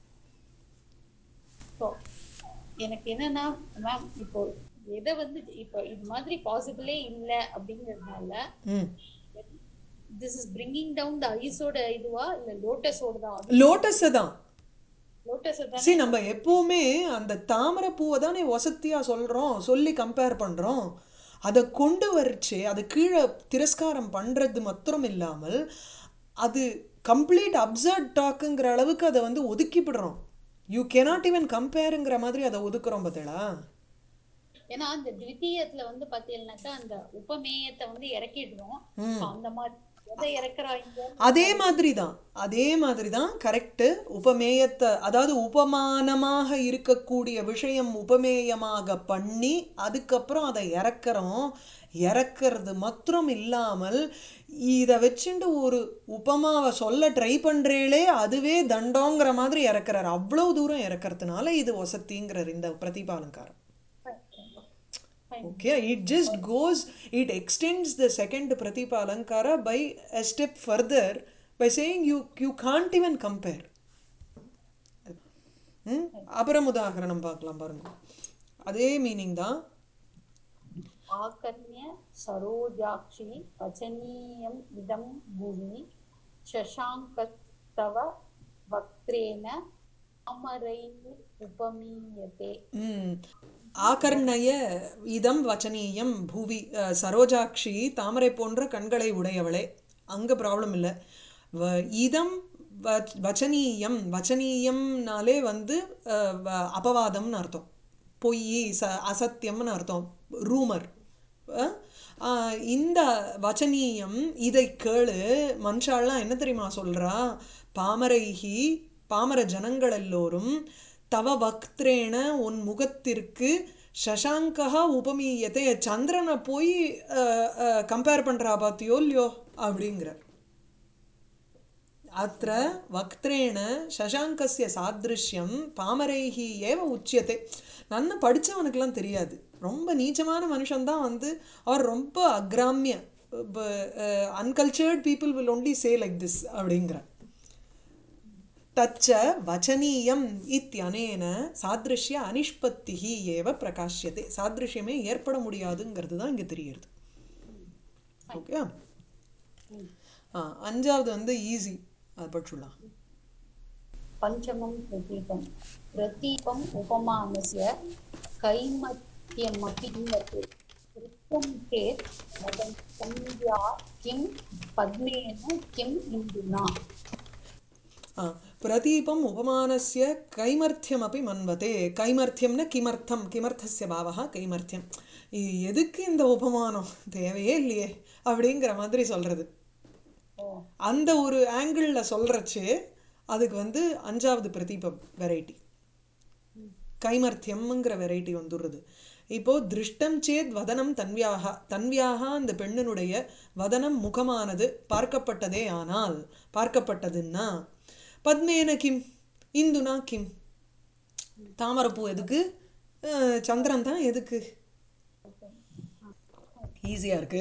இப்போ எனக்கு என்னன்னா மேம் இப்போ எதை வந்து இப்போ இது மாதிரி பாசிபிளே இல்ல அப்படிங்கறதுனால ம் this is bringing down the ஐஸோட இதுவா இல்ல லோட்டஸோட தான் லோட்டஸை தான் லோட்டஸ் தான் சரி நம்ம எப்பவுமே அந்த தாமரை பூவை தானே வசத்தியா சொல்றோம் சொல்லி கம்பேர் பண்றோம் அதை கொண்டு வரிச்சு அது கீழே திரஸ்காரம் பண்றது மாத்திரம் இல்லாமல் அது கம்ப்ளீட் அப்சர்ட் டாக்குங்கிற அளவுக்கு அதை வந்து ஒதுக்கிவிடுறோம் யூ கெனாட் ஈவன் கம்பேருங்கிற மாதிரி அதை ஒதுக்குறோம் பார்த்தீங்களா ஏன்னா அந்த த்விதீயத்துல வந்து பாத்தீங்கன்னாக்கா அந்த உபமேயத்தை வந்து இறக்கிடுறோம் ம் அந்த மாதிரி எதை இறக்குறாங்க அதே மாதிரி தான் அதே மாதிரி தான் கரெக்டு உபமேயத்தை அதாவது உபமானமாக இருக்கக்கூடிய விஷயம் உபமேயமாக பண்ணி அதுக்கப்புறம் அதை இறக்குறோம் இறக்கிறது மாத்திரம் இல்லாமல் இதை வச்சுட்டு ஒரு உபமாவை சொல்ல ட்ரை பண்ணுறேளே அதுவே தண்டோங்கிற மாதிரி இறக்குறாரு அவ்வளோ தூரம் இறக்கறதுனால இது வசத்திங்கிறார் இந்த பிரதிபாலங்காரம் Okay, it just goes, it extends the second Pratipa Alankara by a step further by saying you, you can't even compare. ம் அப்புறம் உதாகரணம் பார்க்கலாம் பாருங்க அதே மீனிங் தான் ஆகர்ணிய சரோஜாட்சி வச்சனீயம் இதம் புவி சசாங்கத்தவ வக்திரேன அமரை உபமீயதே ம் ஆகர்ணய இதம் வச்சனீயம் பூவி அஹ், சரோஜாக்ஷி தாமரை போன்ற கண்களை உடையவளே அங்கே ப்ராப்ளம் இல்லை வ இதம் வ வச்சனீயம் வச்சனீயம்னாலே வந்து அஹ், வ- அபவாதம்னு அர்த்தம் பொய் ச அசத்தியம்னு அர்த்தம் ரூமர் இந்த வச்சனீயம் இதை கேளு மனுஷாலாம் என்ன தெரியுமா சொல்றா பாமரைஹி பாமர ஜனங்கள் எல்லோரும் தவ வக்திரேன உன் முகத்திற்கு சசாங்கா உபமீயத்தை சந்திரனை போய் கம்பேர் பண்றா பாத்தியோ இல்லையோ அப்படிங்கிறார் அத்த வக்திரேண சசாங்கஸ்ய சாதிருஷ்யம் பாமரைஹி ஏவ உச்சியத்தை நன்னா படித்தவனுக்கெல்லாம் தெரியாது ரொம்ப நீச்சமான மனுஷன்தான் வந்து அவர் ரொம்ப அக்ராமிய uncultured people will only say like this அப்படிங்கிற தச்ச வச்சனீயம் இத்தியனேன சாதிருஷ்ய அனிஷ்பத்திகி ஏவ பிரகாஷ்யத்தை சாதிருஷ்யமே ஏற்பட முடியாதுங்கிறது தான் இங்கே தெரியுது ஓகே ஆ அஞ்சாவது வந்து ஈஸி அது படிச்சுடலாம் பஞ்சமம் பிரதீபம் பிரதீபம் உபமானस्य கைமத்தியமपि हीयते वृत्तं चेत् वदन् संज्ञा किं पद्मेन किम् इन्दुना ஆ பிரதீபம் உபமானस्य கைமர்த்தியமப்பி மன்வதே கைமர்த்தியம்னா கிமர்த்தம் கிமர்த்தஸ்ய பாவகா கைமர்த்தியம் இது எதுக்கு இந்த உபமானம் தேவையே இல்லையே அப்படிங்கிற மாதிரி சொல்றது ஓ அந்த ஒரு ஆங்கிளில் சொல்கிறச்சு அதுக்கு வந்து அஞ்சாவது பிரதீபம் வெரைட்டி கைமர்த்தியம்ங்கிற வெரைட்டி வந்துடுறது இப்போ திருஷ்டம் சேத் வதனம் தன்வியாக தன்வியாக அந்த பெண்ணினுடைய வதனம் முகமானது பார்க்கப்பட்டதே ஆனால் பார்க்கப்பட்டதுன்னா பத்மேன கிம் இந்துனா கிம் தாமரைப்பூ எதுக்கு அஹ், சந்திரன் தான் எதுக்கு ஈஸியாக இருக்கு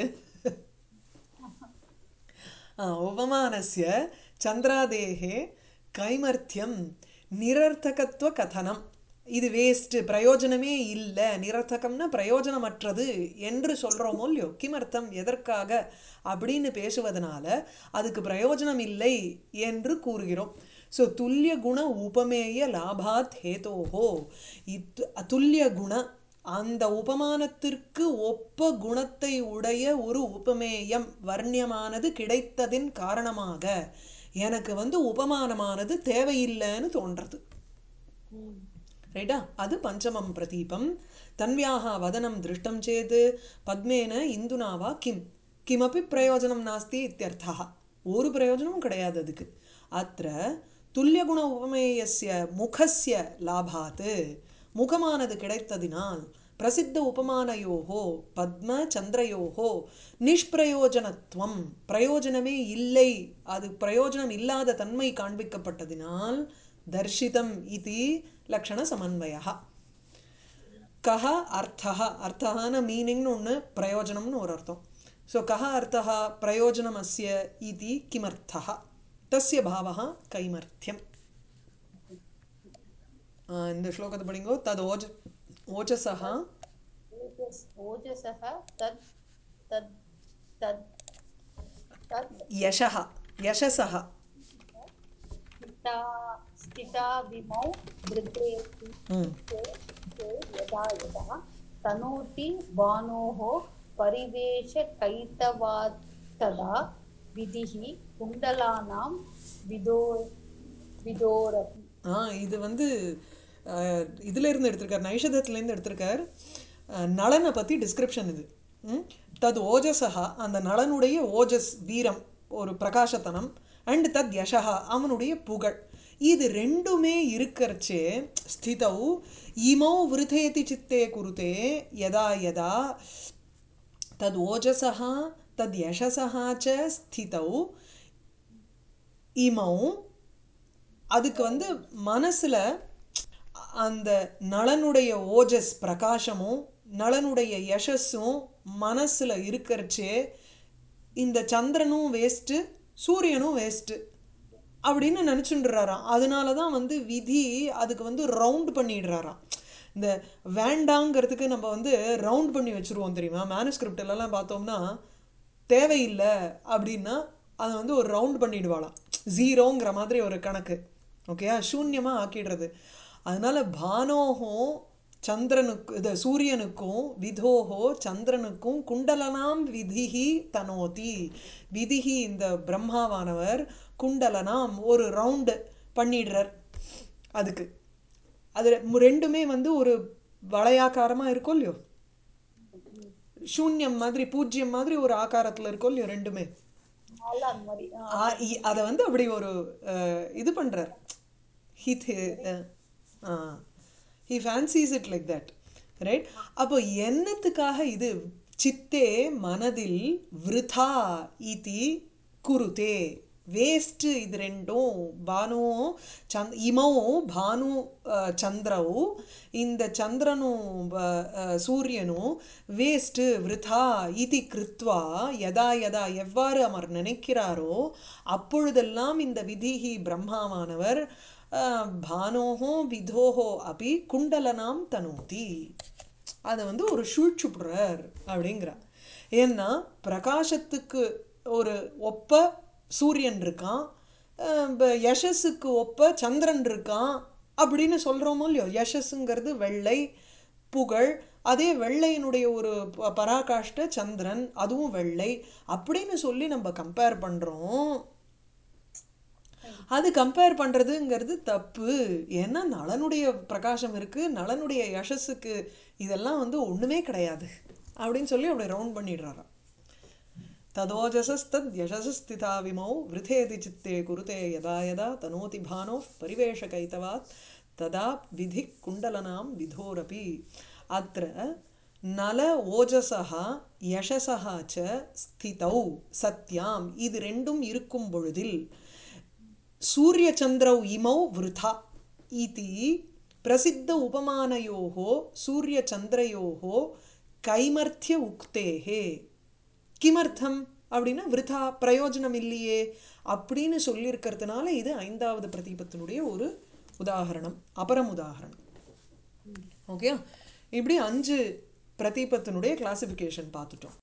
ஆ, உபமானस्य சந்திராதேகே கைமர்த்தியம் நிரர்த்தகத்துவ கதனம் இது வேஸ்ட் பிரயோஜனமே இல்லை நிரர்த்தகம்னா பிரயோஜனமற்றது என்று சொல்கிறோமோ இல்லையோ கிமர்த்தம் எதற்காக அப்படின்னு பேசுவதனால அதுக்கு பிரயோஜனம் இல்லை என்று கூறுகிறோம் ஸோ துல்லிய குண உபமேய லாபாத் ஹேதோஹோ இத் அதுல்ய குண அந்த உபமானத்திற்கு ஒப்ப குணத்தை உடைய ஒரு உபமேயம் வர்ணியமானது கிடைத்ததின் காரணமாக எனக்கு வந்து உபமானமானது தேவையில்லைன்னு தோன்றது ம் ரைட்டா அது பஞ்சமம் பிரதீபம் தன்வியாக வதனம் திருஷ்டம் சேத் பத்மேன இந்துனாவா கிம் கிமப்பி பிரயோஜனம் நாஸ்தி இத்தியர்த்தா ஒரு பிரயோஜனமும் கிடையாது அதுக்கு அத்த துல்லியகுண உபமேயஸ்ய முகஸ்ய லாபாத் முகமானது கிடைத்ததினால் பிரசித்த உபமானயோகோ பத்ம சந்திரயோகோ நிஷ்பிரயோஜனத்துவம் பிரயோஜனமே இல்லை அது பிரயோஜனம் இல்லாத தன்மை காண்பிக்கப்பட்டதினால் தர்ஷிதம் இது லக்ஷண சமன்வயா கஹ அர்த்தः அர்த்தஹான மீனிங்னு ஒன்று பிரயோஜனம்னு ஒரு அர்த்தம் ஸோ கஹ அர்த்தः பிரயோஜனமஸ்ய இதி கிமர்த்தः தஸ்ய பாவः கைமர்த்தியம் ஆ, இந்த ஸ்லோகத்தை படிங்கோ தத் ஓஜ ஓஜசः ओजस् ओजसः तत् तत् तत् तत् யசः யசசः स्थिता स्थिता विमौ वृद्धेति ம் ते ते यदा यदा तनोति भानोः परिवेशकैतवात् तदा विधिः कुण्डलानां विदो विदोरपि ஆ இது வந்து அஹ், இதுல இருந்து எடுத்திருக்கார் நைஷதத்துல இருந்து எடுத்திருக்கார் அஹ், நளனை பத்தி டிஸ்கிரிப்ஷன் இது ம்? தத் ஓஜசஹா அந்த நளனுடைய ஓஜஸ் வீரம் ஒரு பிரகாசத்தனம் அண்ட் தத் யசஹா அவனுடைய புகழ் இது ரெண்டுமே இருக்கிறச்சே ஸ்திதௌ இமௌ விருதேதி சித்தே குருதே யதா யதா தத் ஓஜசः தத் யசசः ச ஸ்திதௌ இமௌ அதுக்கு வந்து மனசுல அந்த நளனுடைய ஓஜஸ் பிரகாசமும் நளனுடைய யசஸும் மனசுல இருக்கிறச்சே இந்த சந்திரனும் வேஸ்ட்டு சூரியனும் வேஸ்ட்டு அப்படின்னு நினச்சுட்டுறாராம் அதனால தான் வந்து விதி அதுக்கு வந்து ரவுண்ட் பண்ணிடுறாராம் இந்த வேண்டாங்கிறதுக்கு நம்ம வந்து ரவுண்ட் பண்ணி வச்சுருவோம் தெரியுமா manuscript எல்லாம் பார்த்தோம்னா தேவையில்லை அப்படின்னா அதை வந்து ஒரு ரவுண்ட் பண்ணிடுவாளாம் ஜீரோங்கிற மாதிரி ஒரு கணக்கு ஓகேயா சூன்யமாக ஆக்கிடுறது அதனால பானோகம் சந்திரனுக்கு இது சூரியனுக்கும் விதோஹோ சந்திரனுக்கும் குண்டலனாம் விதிஹி தனோதி விதிஹி இந்த பிரம்மாவானவர் குண்டலனாம் ஒரு ரவுண்டு பண்ணிடுறார் அதுக்கு அது ரெ- ரெண்டுமே வந்து ஒரு வளையாக்காரமா இருக்கும் இல்லையோ சூன்யம் மாதிரி பூஜ்யம் மாதிரி ஒரு ஆகாரத்துல இருக்கும் இல்லையோ ரெண்டுமே நல்லா அந்த மாதிரி ஆ, அதை வந்து அப்படி ஒரு அஹ், இது பண்றார் he he fancies it like that right அப்போ என்னத்துக்காக இது சித்தே மனதில் விருதா இதி குருதே வேஸ்ட் இது ரெண்டும் பானு சந்த் இமௌ பானு அஹ், சந்திரவு இந்த சந்திரனும் ப- அஹ், சூரியனும் வேஸ்ட்டு விருதா இதி கிருத்வா யதா யதா எவ்வாறு அவர் நினைக்கிறாரோ அப்பொழுதெல்லாம் இந்த விதிஹி பிரம்மாவானவர் அஹ், பானோஹோ விதோஹோ அப்படி குண்டலனாம் தனோதி அதை வந்து ஒரு சூழ்ச்சுப்புடுறார் அப்படிங்கிறார் ஏன்னா பிரகாசத்துக்கு ஒரு ஒப்ப சூரியன் இருக்கான் அஹ் ப- யசஸுக்கு ஒப்ப சந்திரன் இருக்கான் அப்படின்னு சொல்கிறோமோ இல்லையோ யசஸுங்கிறது வெள்ளை புகழ் அதே வெள்ளையினுடைய ஒரு ப- பராகாஷ்ட சந்திரன் அதுவும் வெள்ளை அப்படின்னு சொல்லி நம்ம கம்பேர் பண்ணுறோம் அது கம்பேர் பண்ணுறதுங்கிறது தப்பு ஏன்னா நளனுடைய பிரகாசம் இருக்குது நளனுடைய யசஸுக்கு இதெல்லாம் வந்து ஒன்றுமே கிடையாது அப்படின்னு சொல்லி அப்படி ரவுண்ட் பண்ணிடுறாராம் ததோஜசஸ்தத் யசஸ்ஸ்திதா விமௌ விருதேதி சித்தே குருதே யதா யதா தனோதி பானோ பரிவேஷகைத்தவாத் ததா விதி குண்டலனாம் விதோரபி அत्र நல ஓஜசः யசசः ச ஸ்திதௌ சத்யாம் இது ரெண்டும் இருக்கும் பொழுதில் सूर्यचन्द्रौ इमौ वृथा इति प्रसिद्ध उपमानयोः सूर्यचन्द्रयोः கைமர்த்திய உக்தேஹே கிமர்த்தம் அப்படின்னா விருதா பிரயோஜனம் இல்லையே அப்படின்னு சொல்லியிருக்கிறதுனால இது ஐந்தாவது பிரதீபத்தினுடைய ஒரு உதாகரணம் அபரம் உதாகரணம் ஓகே இப்படி அஞ்சு பிரதீபத்தினுடைய கிளாசிஃபிகேஷன் பார்த்துட்டோம்